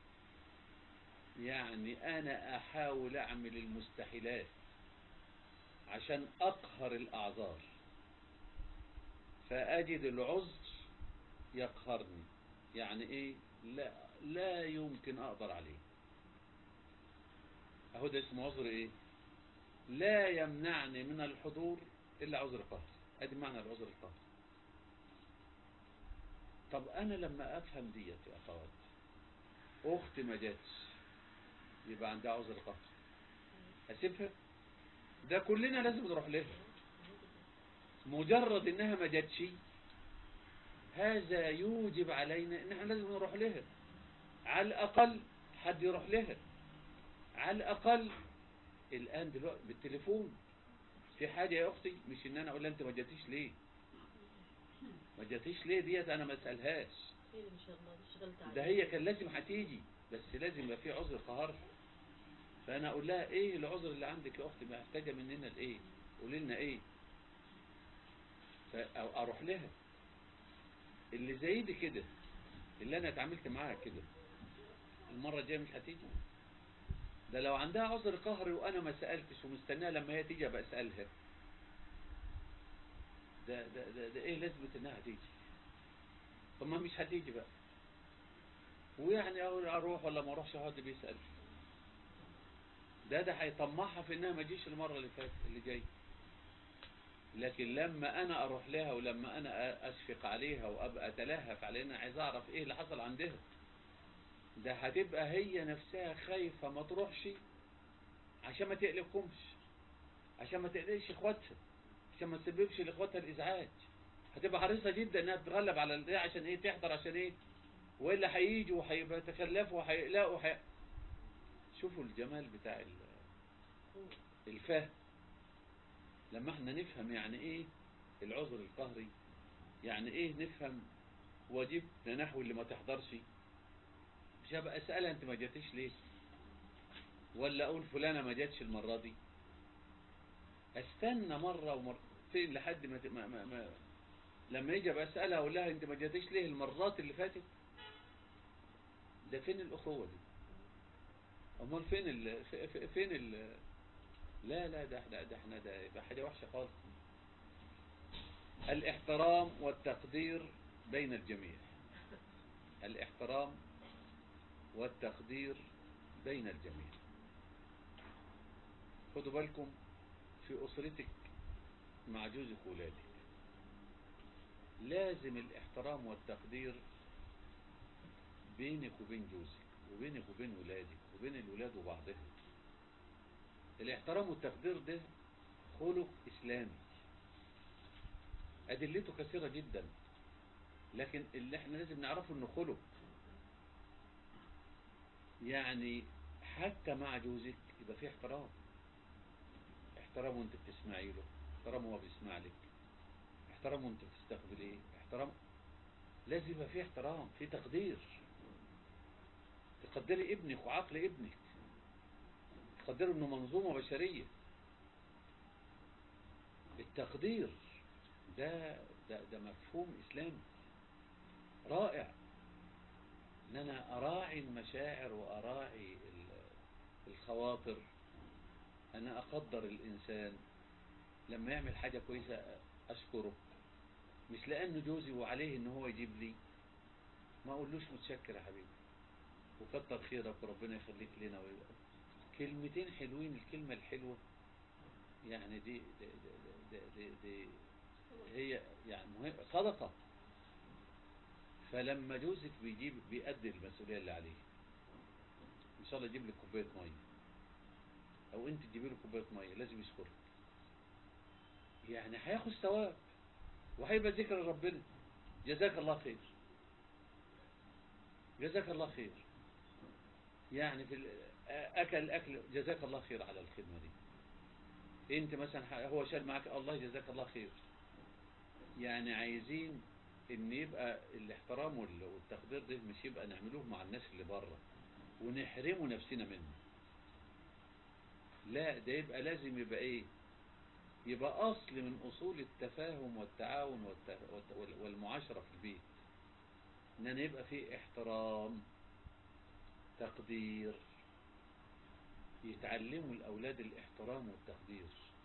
يعني انا احاول اعمل المستحيلات عشان اقهر الاعذار فاجد العذر يقهرني يعني ايه لا لا يمكن اقدر عليه اهو ده اسمه عذر ايه لا يمنعني من الحضور الا عذر قهر ادي معنى العذر القهر طب انا لما افهم ديت يا اخوات اختي ما جاتش يبقى عندها عذر قهر اسيبها ده كلنا لازم نروح لها مجرد انها ما جاتش هذا يوجب علينا ان احنا لازم نروح لها على الاقل حد يروح لها على الاقل الان دلوقتي بالتليفون في حاجة يا اختي مش ان انا اقول لها انت ما جاتيش ليه ما جاتيش ليه ديت انا ما اسالهاش هي اللي مش- اشتغلت عليه ده هي كان لازم هتيجي بس لازم يبقى في عذر قهر فانا اقول لها ايه العذر اللي عندك يا اختي محتاجه مننا لايه قولي لنا ايه فاروح لها اللي زي دي كده اللي انا اتعاملت معاها كده المره الجايه مش هتيجي ده لو عندها عذر قهري وانا ما سالتش ومستناها لما هي تيجي ابقى اسالها ده ده ده, ده ايه لازمه انها تيجي طب ما مش هتيجي بقى ويعني اقول اروح ولا ما اروحش حد بيسال ده ده هيطمعها في انها ما تجيش المره اللي فاتت اللي جايه لكن لما انا اروح لها ولما انا اشفق عليها وابقى اتلهف على ان عايز اعرف ايه اللي حصل عندها ده هتبقى هي نفسها خايفة ما تروحش عشان ما تقلقهمش عشان ما تقلقش اخواتها عشان ما تسببش لاخواتها الازعاج هتبقى حريصة جدا انها تتغلب على ده عشان ايه تحضر عشان ايه والا هييجوا وهيبقى يتخلفوا وهيقلقوا وحي... شوفوا الجمال بتاع الفهم لما احنا نفهم يعني ايه العذر القهري يعني ايه نفهم واجب نحو اللي ما تحضرش مش هبقى اسألها انت ما جاتش ليه ولا اقول فلانة ما جاتش المرة دي استنى مرة ومرة فين لحد ما, ما, ما, ما لما يجي ابقى اسألها اقول لها انت ما جاتش ليه المرات اللي فاتت ده فين الاخوة دي امال فين ال فين ال لا لا ده احنا ده احنا ده يبقى حاجة وحشة خالص الاحترام والتقدير بين الجميع الاحترام والتقدير بين الجميع خدوا بالكم في أسرتك مع جوزك وولادك لازم الاحترام والتقدير بينك وبين جوزك وبينك وبين ولادك وبين الولاد وبعضهم الاحترام والتقدير ده خلق إسلامي أدلته كثيرة جدا لكن اللي احنا لازم نعرفه انه خلق يعني حتى مع جوزك يبقى فيه احترام احترام وانت بتسمعي له احترام وهو بيسمع لك احترام وانت بتستقبليه احترام لازم يبقى فيه احترام فيه تقدير تقدري ابنك وعقل ابنك تقدري انه منظومة بشرية التقدير ده ده ده مفهوم اسلامي رائع ان انا اراعي المشاعر واراعي الخواطر انا اقدر الانسان لما يعمل حاجة كويسة اشكره مش لانه جوزي وعليه ان هو يجيب لي ما اقولوش متشكر يا حبيبي وكتر خيرك وربنا يخليك لنا ويبقى كلمتين حلوين الكلمة الحلوة يعني دي دي, دي, دي, دي, دي هي يعني مهم صدقة فلما جوزك بيجيب بيأدي المسؤولية اللي عليه ان شاء الله يجيب لك كوباية مية او انت تجيبي له كوباية مية لازم يشكرك يعني هياخد ثواب وهيبقى ذكر ربنا جزاك الله خير جزاك الله خير يعني في اكل اكل جزاك الله خير على الخدمة دي انت مثلا هو شال معك الله جزاك الله خير يعني عايزين ان يبقى الاحترام والتقدير ده مش يبقى نعملوه مع الناس اللي بره ونحرموا نفسنا منه لا ده يبقى لازم يبقى ايه يبقى اصل من اصول التفاهم والتعاون والمعاشرة في البيت ان انا يبقى فيه احترام تقدير يتعلموا الاولاد الاحترام والتقدير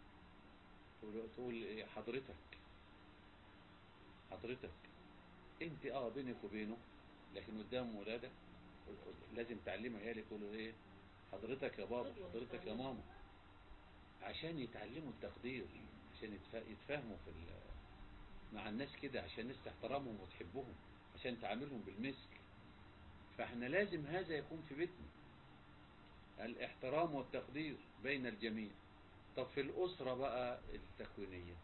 تقول حضرتك حضرتك انت اه بينك وبينه لكن قدام ولادك لازم تعلمها عيالك يقولوا ايه حضرتك يا بابا حضرتك يا ماما عشان يتعلموا التقدير عشان يتفاهموا في مع الناس كده عشان الناس تحترمهم وتحبهم عشان تعاملهم بالمثل فاحنا لازم هذا يكون في بيتنا الاحترام والتقدير بين الجميع طب في الأسرة بقى التكوينية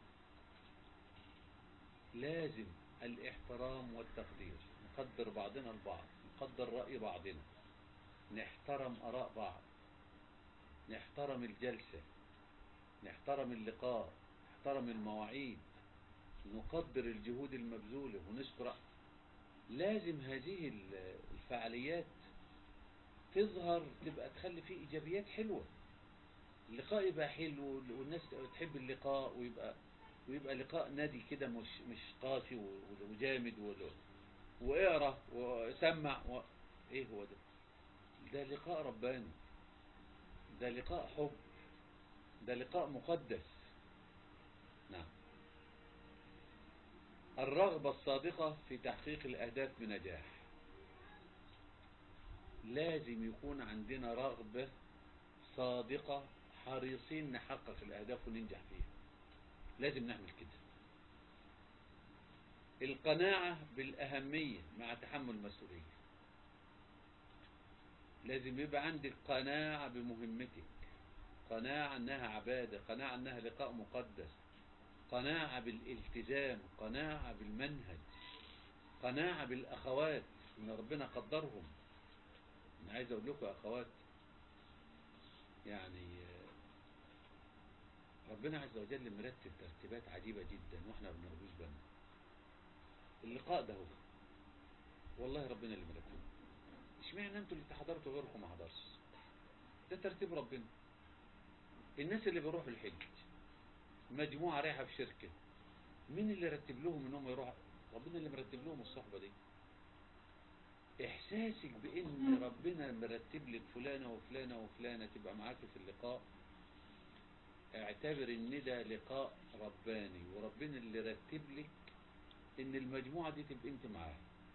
لازم الاحترام والتقدير نقدر بعضنا البعض نقدر رأي بعضنا نحترم أراء بعض نحترم الجلسة نحترم اللقاء نحترم المواعيد نقدر الجهود المبذولة ونشكر لازم هذه الفعاليات تظهر تبقى تخلي فيه إيجابيات حلوة اللقاء يبقى حلو والناس تحب اللقاء ويبقى ويبقى لقاء نادي كده مش مش قاسي وجامد واقرا وسمع و... ايه هو ده ده لقاء رباني ده لقاء حب ده لقاء مقدس نعم الرغبة الصادقة في تحقيق الأهداف بنجاح لازم يكون عندنا رغبة صادقة حريصين نحقق الأهداف وننجح فيها لازم نعمل كده القناعة بالأهمية مع تحمل المسؤولية لازم يبقى عندك قناعة بمهمتك قناعة أنها عبادة قناعة أنها لقاء مقدس قناعة بالالتزام قناعة بالمنهج قناعة بالأخوات إن ربنا قدرهم أنا عايز أقول لكم يا أخوات يعني ربنا عز وجل مرتب ترتيبات عجيبة جدا واحنا ما بناخدوش بالنا اللقاء ده هو والله ربنا اللي مرتبه اشمعنى انتوا اللي حضرتوا غيركم ما حضرش ده ترتيب ربنا الناس اللي بيروحوا الحج مجموعة رايحة في شركة مين اللي رتب لهم انهم يروحوا ربنا اللي مرتب لهم الصحبة دي احساسك بان ربنا مرتب لك فلانة وفلانة وفلانة تبقى معاك في اللقاء اعتبر ان ده لقاء رباني وربنا اللي رتب لك ان المجموعة دي تبقى انت معاها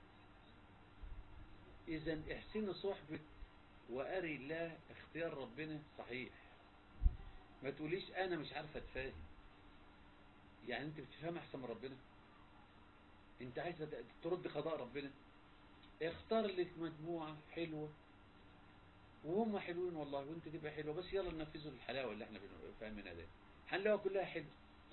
اذا احسن صحبة واري الله اختيار ربنا صحيح ما تقوليش انا مش عارفة اتفاهم يعني انت بتفهم احسن من ربنا انت عايزة ترد قضاء ربنا اختار لك مجموعة حلوة وهم حلوين والله وانت تبقى حلوة بس يلا ننفذوا الحلاوة اللي احنا فاهمينها ده هنلاقيها كلها حلوة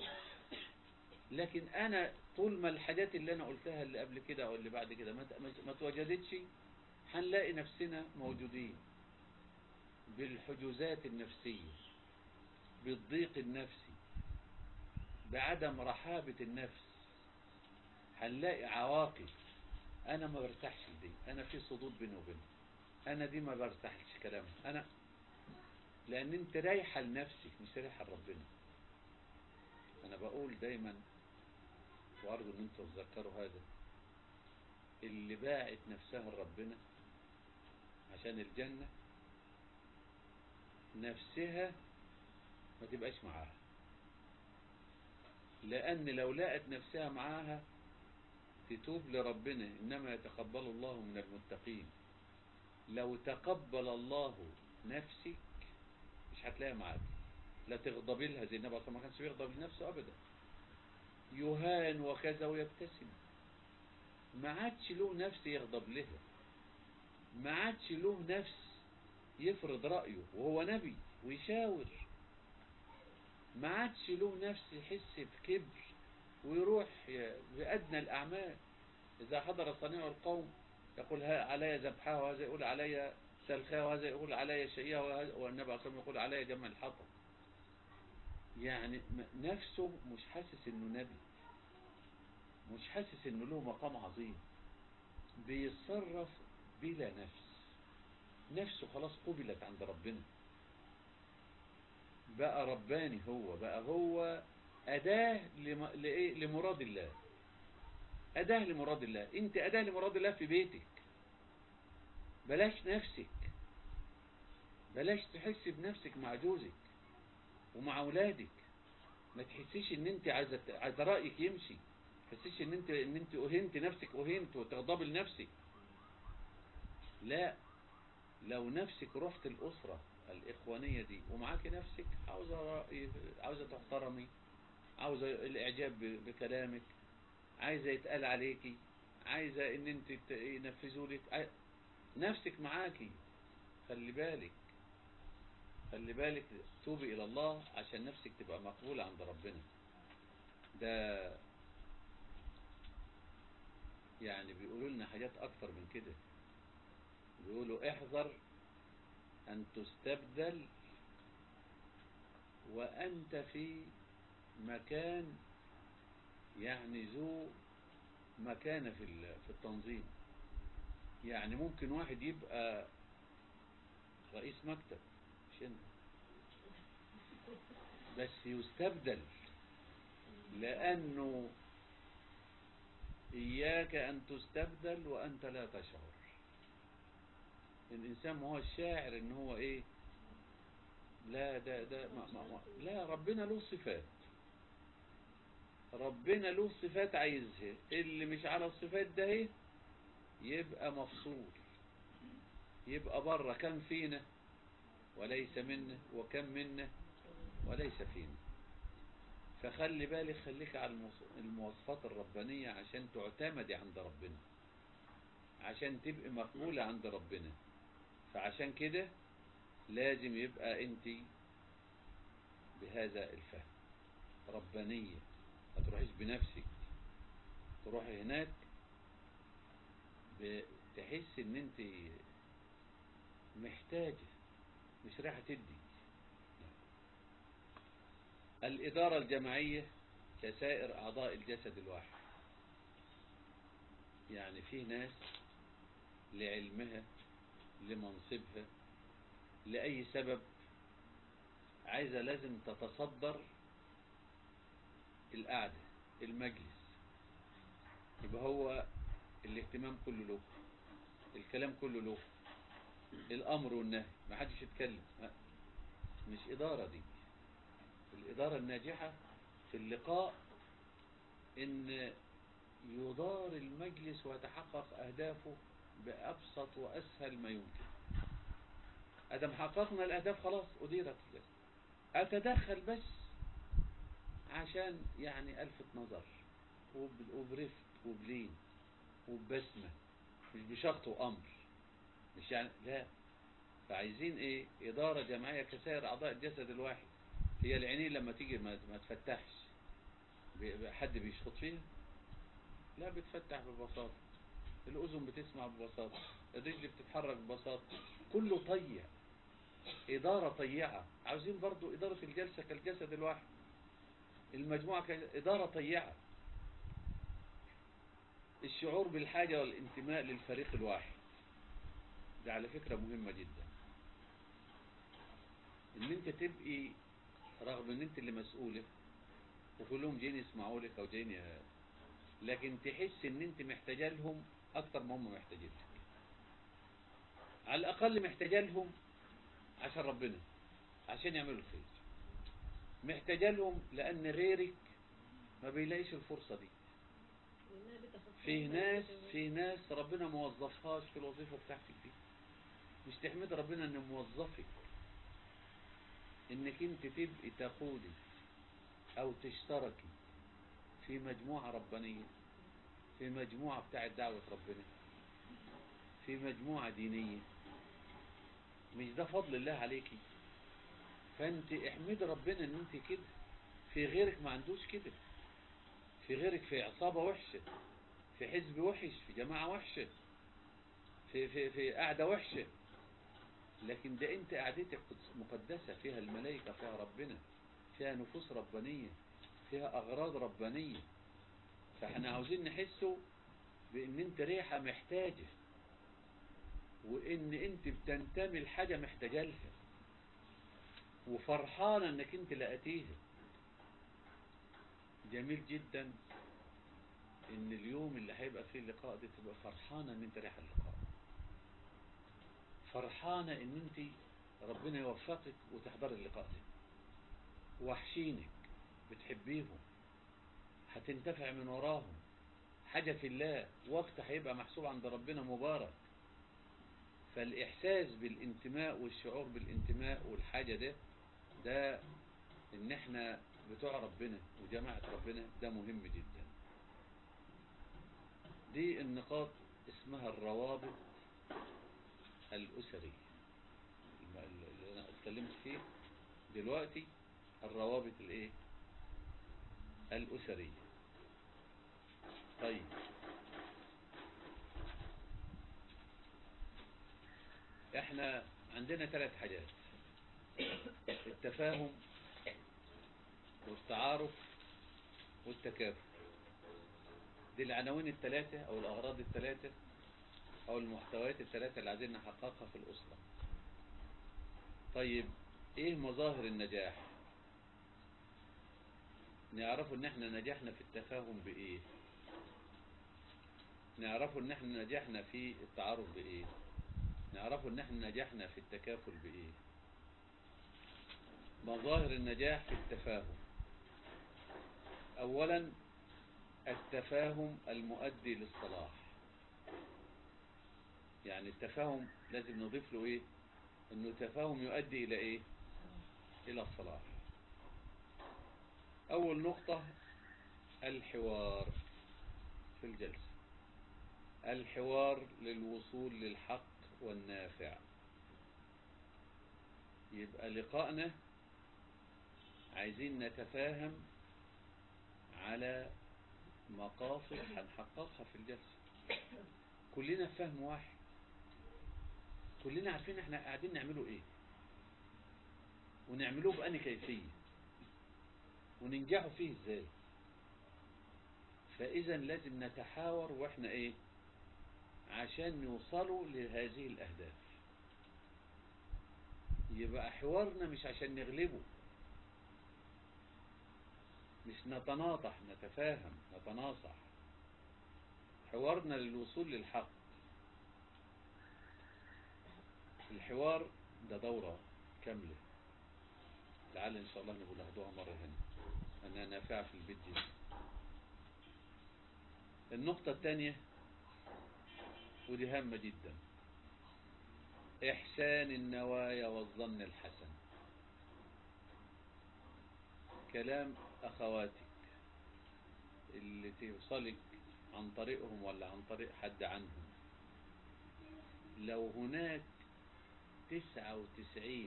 لكن انا طول ما الحاجات اللي انا قلتها اللي قبل كده او اللي بعد كده ما ما توجدتش هنلاقي نفسنا موجودين بالحجوزات النفسية بالضيق النفسي بعدم رحابة النفس هنلاقي عواقب انا ما برتاحش دي انا في صدود بيني وبينها انا دي ما برتاحش كلامها انا لان انت رايحة لنفسك مش رايحة لربنا انا بقول دايما وارجو ان انتوا تتذكروا هذا اللي باعت نفسها لربنا عشان الجنة نفسها ما تبقاش معاها لان لو لقت نفسها معاها تتوب لربنا إنما يتقبل الله من المتقين لو تقبل الله نفسك مش هتلاقيها معاك لا تغضب لها زي النبي ما كانش بيغضب لنفسه أبدا يهان وكذا ويبتسم ما عادش له نفس يغضب لها ما عادش له نفس يفرض رأيه وهو نبي ويشاور ما عادش له نفس يحس بكبر ويروح بأدنى الأعمال إذا حضر صنيع القوم يقول علي ذبحها وهذا يقول علي سلخها وهذا يقول علي شيئها والنبي عليه يقول علي جمع الحطب يعني نفسه مش حاسس انه نبي مش حاسس انه له مقام عظيم بيتصرف بلا نفس نفسه خلاص قبلت عند ربنا بقى رباني هو بقى هو أداة لم... لإيه؟ لمراد الله أداة لمراد الله أنت أداة لمراد الله في بيتك بلاش نفسك بلاش تحس بنفسك مع جوزك ومع أولادك ما تحسيش ان انت عايزة عايزة رأيك يمشي ما تحسيش ان انت ان انت اهنت نفسك اهنت وتغضب لنفسك لا لو نفسك رحت الأسرة الإخوانية دي ومعاك نفسك عاوزة رأي عاوزة تحترمي عاوزة الإعجاب بكلامك عايزة يتقال عليكي عايزة ان انت ينفذوا لك نفسك معاكي خلي بالك خلي بالك توبي الى الله عشان نفسك تبقى مقبولة عند ربنا ده يعني بيقولوا لنا حاجات اكتر من كده بيقولوا احذر ان تستبدل وانت في مكان يعني ذو مكانة في في التنظيم يعني ممكن واحد يبقى رئيس مكتب مش انت بس يستبدل لأنه إياك أن تستبدل وأنت لا تشعر الإنسان ما هو الشاعر إن هو إيه لا ده ده ما ما ما لا ربنا له صفات ربنا له صفات عايزها اللي مش على الصفات ده ايه يبقى مفصول يبقى بره كم فينا وليس منا وكم منا وليس فينا فخلي بالك خليك على الموص- المواصفات الربانية عشان تعتمدي عند ربنا عشان تبقي مقبولة عند ربنا فعشان كده لازم يبقى انت بهذا الفهم ربانية ما تروحيش بنفسك تروحي هناك بتحس ان انت محتاجة مش رايحة تدي الإدارة الجماعية كسائر أعضاء الجسد الواحد يعني في ناس لعلمها لمنصبها لأي سبب عايزة لازم تتصدر القعدة المجلس يبقى هو الاهتمام كله له الكلام كله له الأمر والنهي ما حدش يتكلم ما- مش إدارة دي الإدارة الناجحة في اللقاء إن يدار المجلس ويتحقق أهدافه بأبسط وأسهل ما يمكن أدم حققنا الأهداف خلاص أديرت الجلسة أتدخل بس عشان يعني ألفت نظر وب- وبرفق وبلين وببسمة مش بشخط وأمر مش يعني لا فعايزين ايه إدارة جماعية كسائر أعضاء الجسد الواحد هي العينين لما تيجي ما, ما تفتحش ب- حد بيشخط فيها لا بتفتح ببساطة الأذن بتسمع ببساطة الرجل بتتحرك ببساطة كله طيع إدارة طيعة عاوزين برضو إدارة الجلسة كالجسد الواحد المجموعة كإدارة طيعة الشعور بالحاجة والانتماء للفريق الواحد ده على فكرة مهمة جدا ان انت تبقي رغم ان انت اللي مسؤولة وكلهم جايين يسمعوا لك او جايين ي- لكن تحس ان انت محتاجة لهم اكتر ما هم محتاجين لك على الاقل محتاجة لهم عشان ربنا عشان يعملوا الخير محتاجة لهم لان غيرك ما بيلاقيش الفرصة دي لأنها بتخصص في ناس في ناس ربنا موظفهاش في الوظيفة بتاعتك دي مش تحمد ربنا انه موظفك انك انت تبقي تقودي او تشتركي في مجموعة ربانية في مجموعة بتاعت دعوة ربنا في مجموعة دينية مش ده فضل الله عليكي فانت احمد ربنا ان انت كده في غيرك ما عندوش كده في غيرك في عصابة وحشة في حزب وحش في جماعة وحشة في في في قعدة وحشة لكن ده انت قعدتك قدس- مقدسة فيها الملائكة فيها ربنا فيها نفوس ربانية فيها أغراض ربانية فاحنا عاوزين نحسه بان انت ريحة محتاجة وان انت بتنتمي لحاجة محتاجة لها وفرحانة انك انت لقيتيها جميل جدا ان اليوم اللي هيبقى فيه اللقاء ده تبقى فرحانة ان انت رايح اللقاء فرحانة ان انت ربنا يوفقك وتحضر اللقاء ده وحشينك بتحبيهم هتنتفع من وراهم حاجة في الله وقت هيبقى محسوب عند ربنا مبارك فالإحساس بالانتماء والشعور بالانتماء والحاجة ده ده ان احنا بتوع ربنا وجماعة ربنا ده مهم جدا دي النقاط اسمها الروابط الأسرية الم- اللي أنا اتكلمت فيه دلوقتي الروابط الايه الأسرية طيب احنا عندنا ثلاث حاجات التفاهم والتعارف والتكافؤ دي العناوين الثلاثة او الاغراض الثلاثة او المحتويات الثلاثة اللي عايزين نحققها في الاسرة طيب ايه مظاهر النجاح نعرفوا ان احنا نجحنا في التفاهم بايه نعرفوا ان احنا نجحنا في التعارف بايه نعرفوا ان احنا نجحنا في التكافل بايه مظاهر النجاح في التفاهم اولا التفاهم المؤدي للصلاح يعني التفاهم لازم نضيف له ايه انه تفاهم يؤدي الى ايه الى الصلاح أول نقطة الحوار في الجلسة الحوار للوصول للحق والنافع يبقى لقائنا عايزين نتفاهم على مقاصد هنحققها في الجلسة كلنا في فهم واحد كلنا عارفين احنا قاعدين نعمله ايه ونعملوه بأني كيفية وننجحوا فيه ازاي فاذا لازم نتحاور واحنا ايه عشان نوصلوا لهذه الاهداف يبقى حوارنا مش عشان نغلبه مش نتناطح نتفاهم نتناصح حوارنا للوصول للحق الحوار ده دورة كاملة لعل ان شاء الله نقول ناخدوها مرة هنا انها نافعة في البيت جدا النقطة الثانية ودي هامة جدا إحسان النوايا والظن الحسن كلام أخواتك اللي توصلك عن طريقهم ولا عن طريق حد عنهم لو هناك تسعة وتسعين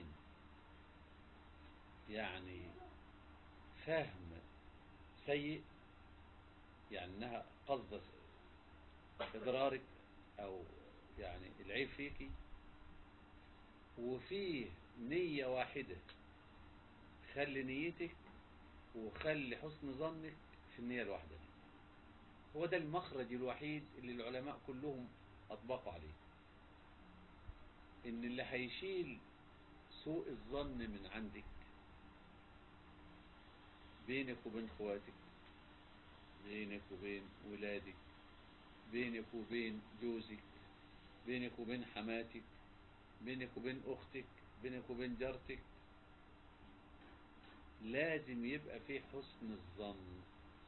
يعني فهم سيء يعني انها قصد اضرارك او يعني العيب فيكي وفيه نية واحدة خلي نيتك وخلي حسن ظنك في النية الواحدة دي هو ده المخرج الوحيد اللي العلماء كلهم أطبقوا عليه إن اللي هيشيل سوء الظن من عندك بينك وبين خواتك بينك وبين ولادك بينك وبين جوزك بينك وبين حماتك بينك وبين أختك بينك وبين جارتك لازم يبقى في حسن الظن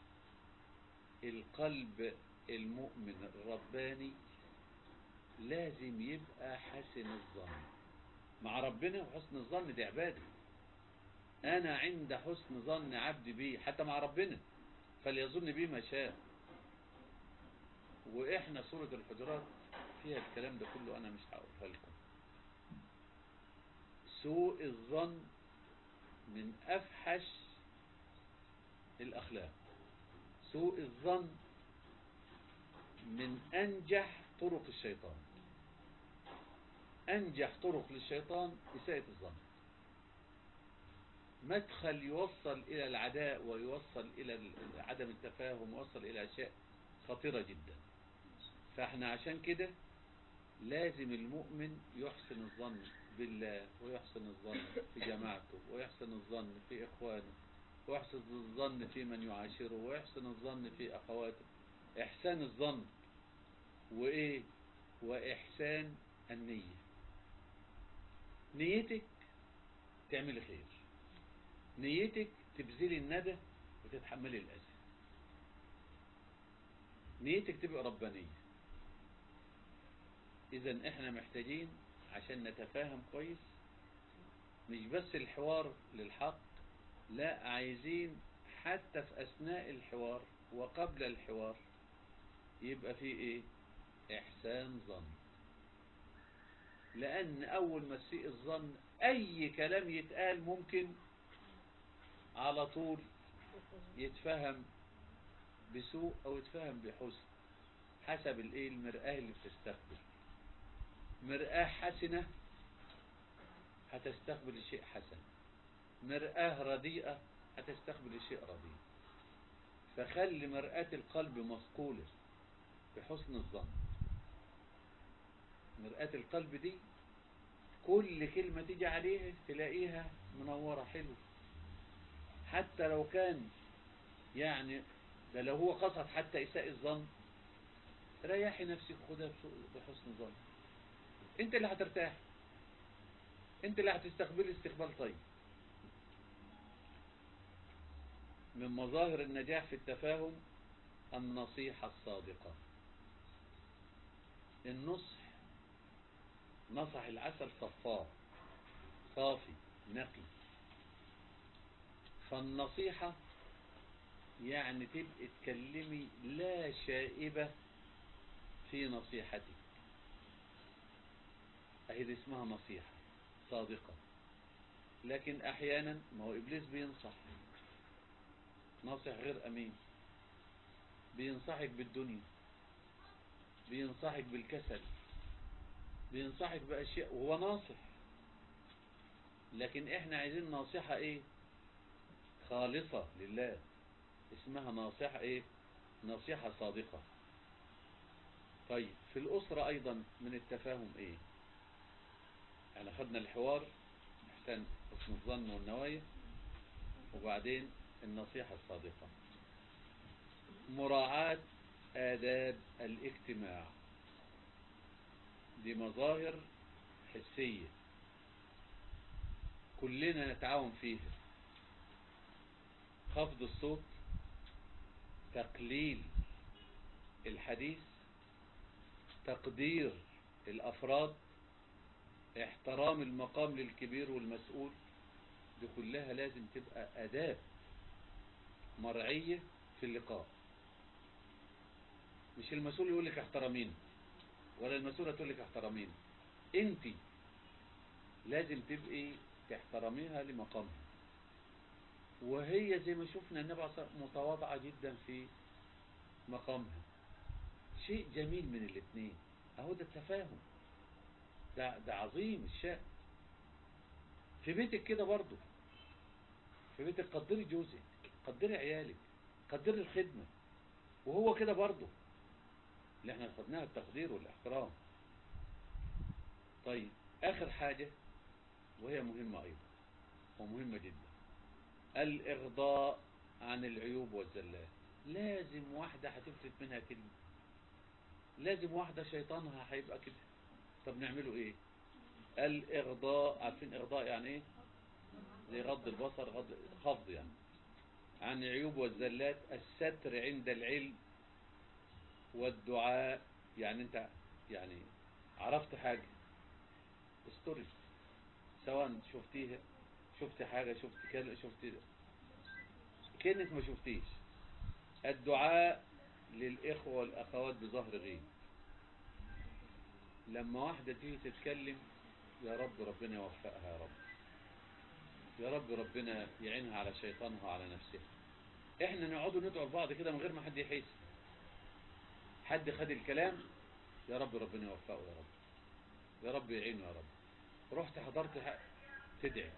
القلب المؤمن الرباني لازم يبقى حسن الظن مع ربنا وحسن الظن دي عباده أنا عند حسن ظن عبدي بي حتى مع ربنا فليظن بي ما شاء وإحنا سورة الحجرات فيها الكلام ده كله أنا مش هقولها لكم سوء الظن من أفحش الأخلاق سوء الظن من أنجح طرق الشيطان أنجح طرق للشيطان إساءة الظن مدخل يوصل إلى العداء ويوصل إلى عدم التفاهم ويوصل إلى أشياء خطيرة جدا فاحنا عشان كده لازم المؤمن يحسن الظن بالله ويحسن الظن في جماعته ويحسن الظن في إخوانه ويحسن الظن في من يعاشره ويحسن الظن في أخواته إحسان الظن وإيه وإحسان النية نيتك تعمل خير نيتك تبذلي الندى وتتحملي الأذى نيتك تبقى ربانية إذا إحنا محتاجين عشان نتفاهم كويس مش بس الحوار للحق لا عايزين حتى في أثناء الحوار وقبل الحوار يبقى في إيه إحسان ظن لأن أول ما تسيء الظن أي كلام يتقال ممكن على طول يتفهم بسوء أو يتفهم بحسن حسب الإيه المرآة اللي بتستقبل مرآة حسنة هتستقبل الشيء حسن مرآة رديئة هتستقبل الشيء رديء فخلي مرآة القلب مصقولة بحسن الظن مرآة القلب دي كل كلمة تيجي عليها تلاقيها منورة حلو حتى لو كان يعني ده لو هو قصد حتى إساء الظن ريحي نفسك خدها بحسن ظن انت اللي هترتاح انت اللي هتستقبل استقبال طيب من مظاهر النجاح في التفاهم النصيحة الصادقة النصح نصح العسل صفاه صافي نقي فالنصيحة يعني تبقي تكلمي لا شائبة في نصيحتك اهي دي اسمها نصيحة صادقة لكن احيانا ما هو ابليس بينصح ناصح غير امين بينصحك بالدنيا بينصحك بالكسل بينصحك باشياء وهو ناصح لكن احنا عايزين ناصحة ايه خالصة لله اسمها ناصحة ايه نصيحة صادقة طيب في الأسرة أيضا من التفاهم ايه احنا خدنا الحوار احسن حسن الظن والنوايا وبعدين النصيحة الصادقة مراعاة آداب الاجتماع دي مظاهر حسية كلنا نتعاون فيها خفض الصوت تقليل الحديث تقدير الأفراد احترام المقام للكبير والمسؤول دي كلها لازم تبقى أداب مرعية في اللقاء مش المسؤول يقول لك احترمين ولا المسؤولة تقول لك احترمين انت لازم تبقي تحترميها لمقامها وهي زي ما شفنا النبي عليه الصلاة والسلام متواضعة جدا في مقامها شيء جميل من الاثنين اهو ده التفاهم ده, ده عظيم الشأن في بيتك كده برضو في بيتك قدري جوزك قدري عيالك قدري الخدمة وهو كده برضو اللي احنا خدناها التقدير والاحترام طيب اخر حاجة وهي مهمة ايضا ومهمة جدا الاغضاء عن العيوب والزلات لازم واحدة هتفلت منها كلمة لازم واحدة شيطانها هيبقى كده طب نعمله ايه الاغضاء عارفين اغضاء يعني ايه زي غض البصر غض خفض يعني عن عيوب والزلات الستر عند العلم والدعاء يعني انت يعني عرفت حاجة استري سواء شفتيها شفت حاجة شفت كذا شفت كأنك ما شفتيش الدعاء للإخوة والأخوات بظهر غيب لما واحدة تيجي تتكلم يا رب ربنا يوفقها يا رب يا رب ربنا يعينها على شيطانها وعلى نفسها احنا نقعدوا ندعو لبعض كده من غير ما حد يحس حد خد الكلام يا رب ربنا يوفقه يا رب يا رب يعينه يا رب رحت حضرت حق تدعي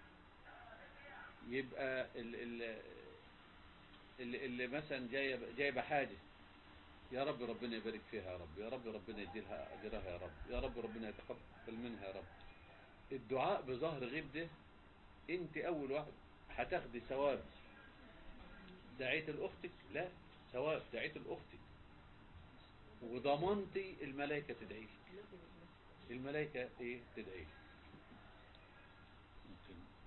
يبقى ال ال اللي, اللي مثلا جايب جايبه حاجه يا رب ربنا يبارك فيها يا رب يا رب ربنا يديلها اجرها يا رب يا رب ربنا يتقبل منها يا رب الدعاء بظهر غيب ده انت اول واحد هتاخدي ثواب دعيت لاختك لا ثواب دعيت لاختك وضمنتي الملائكه تدعي لك الملائكه ايه تدعي لك ممكن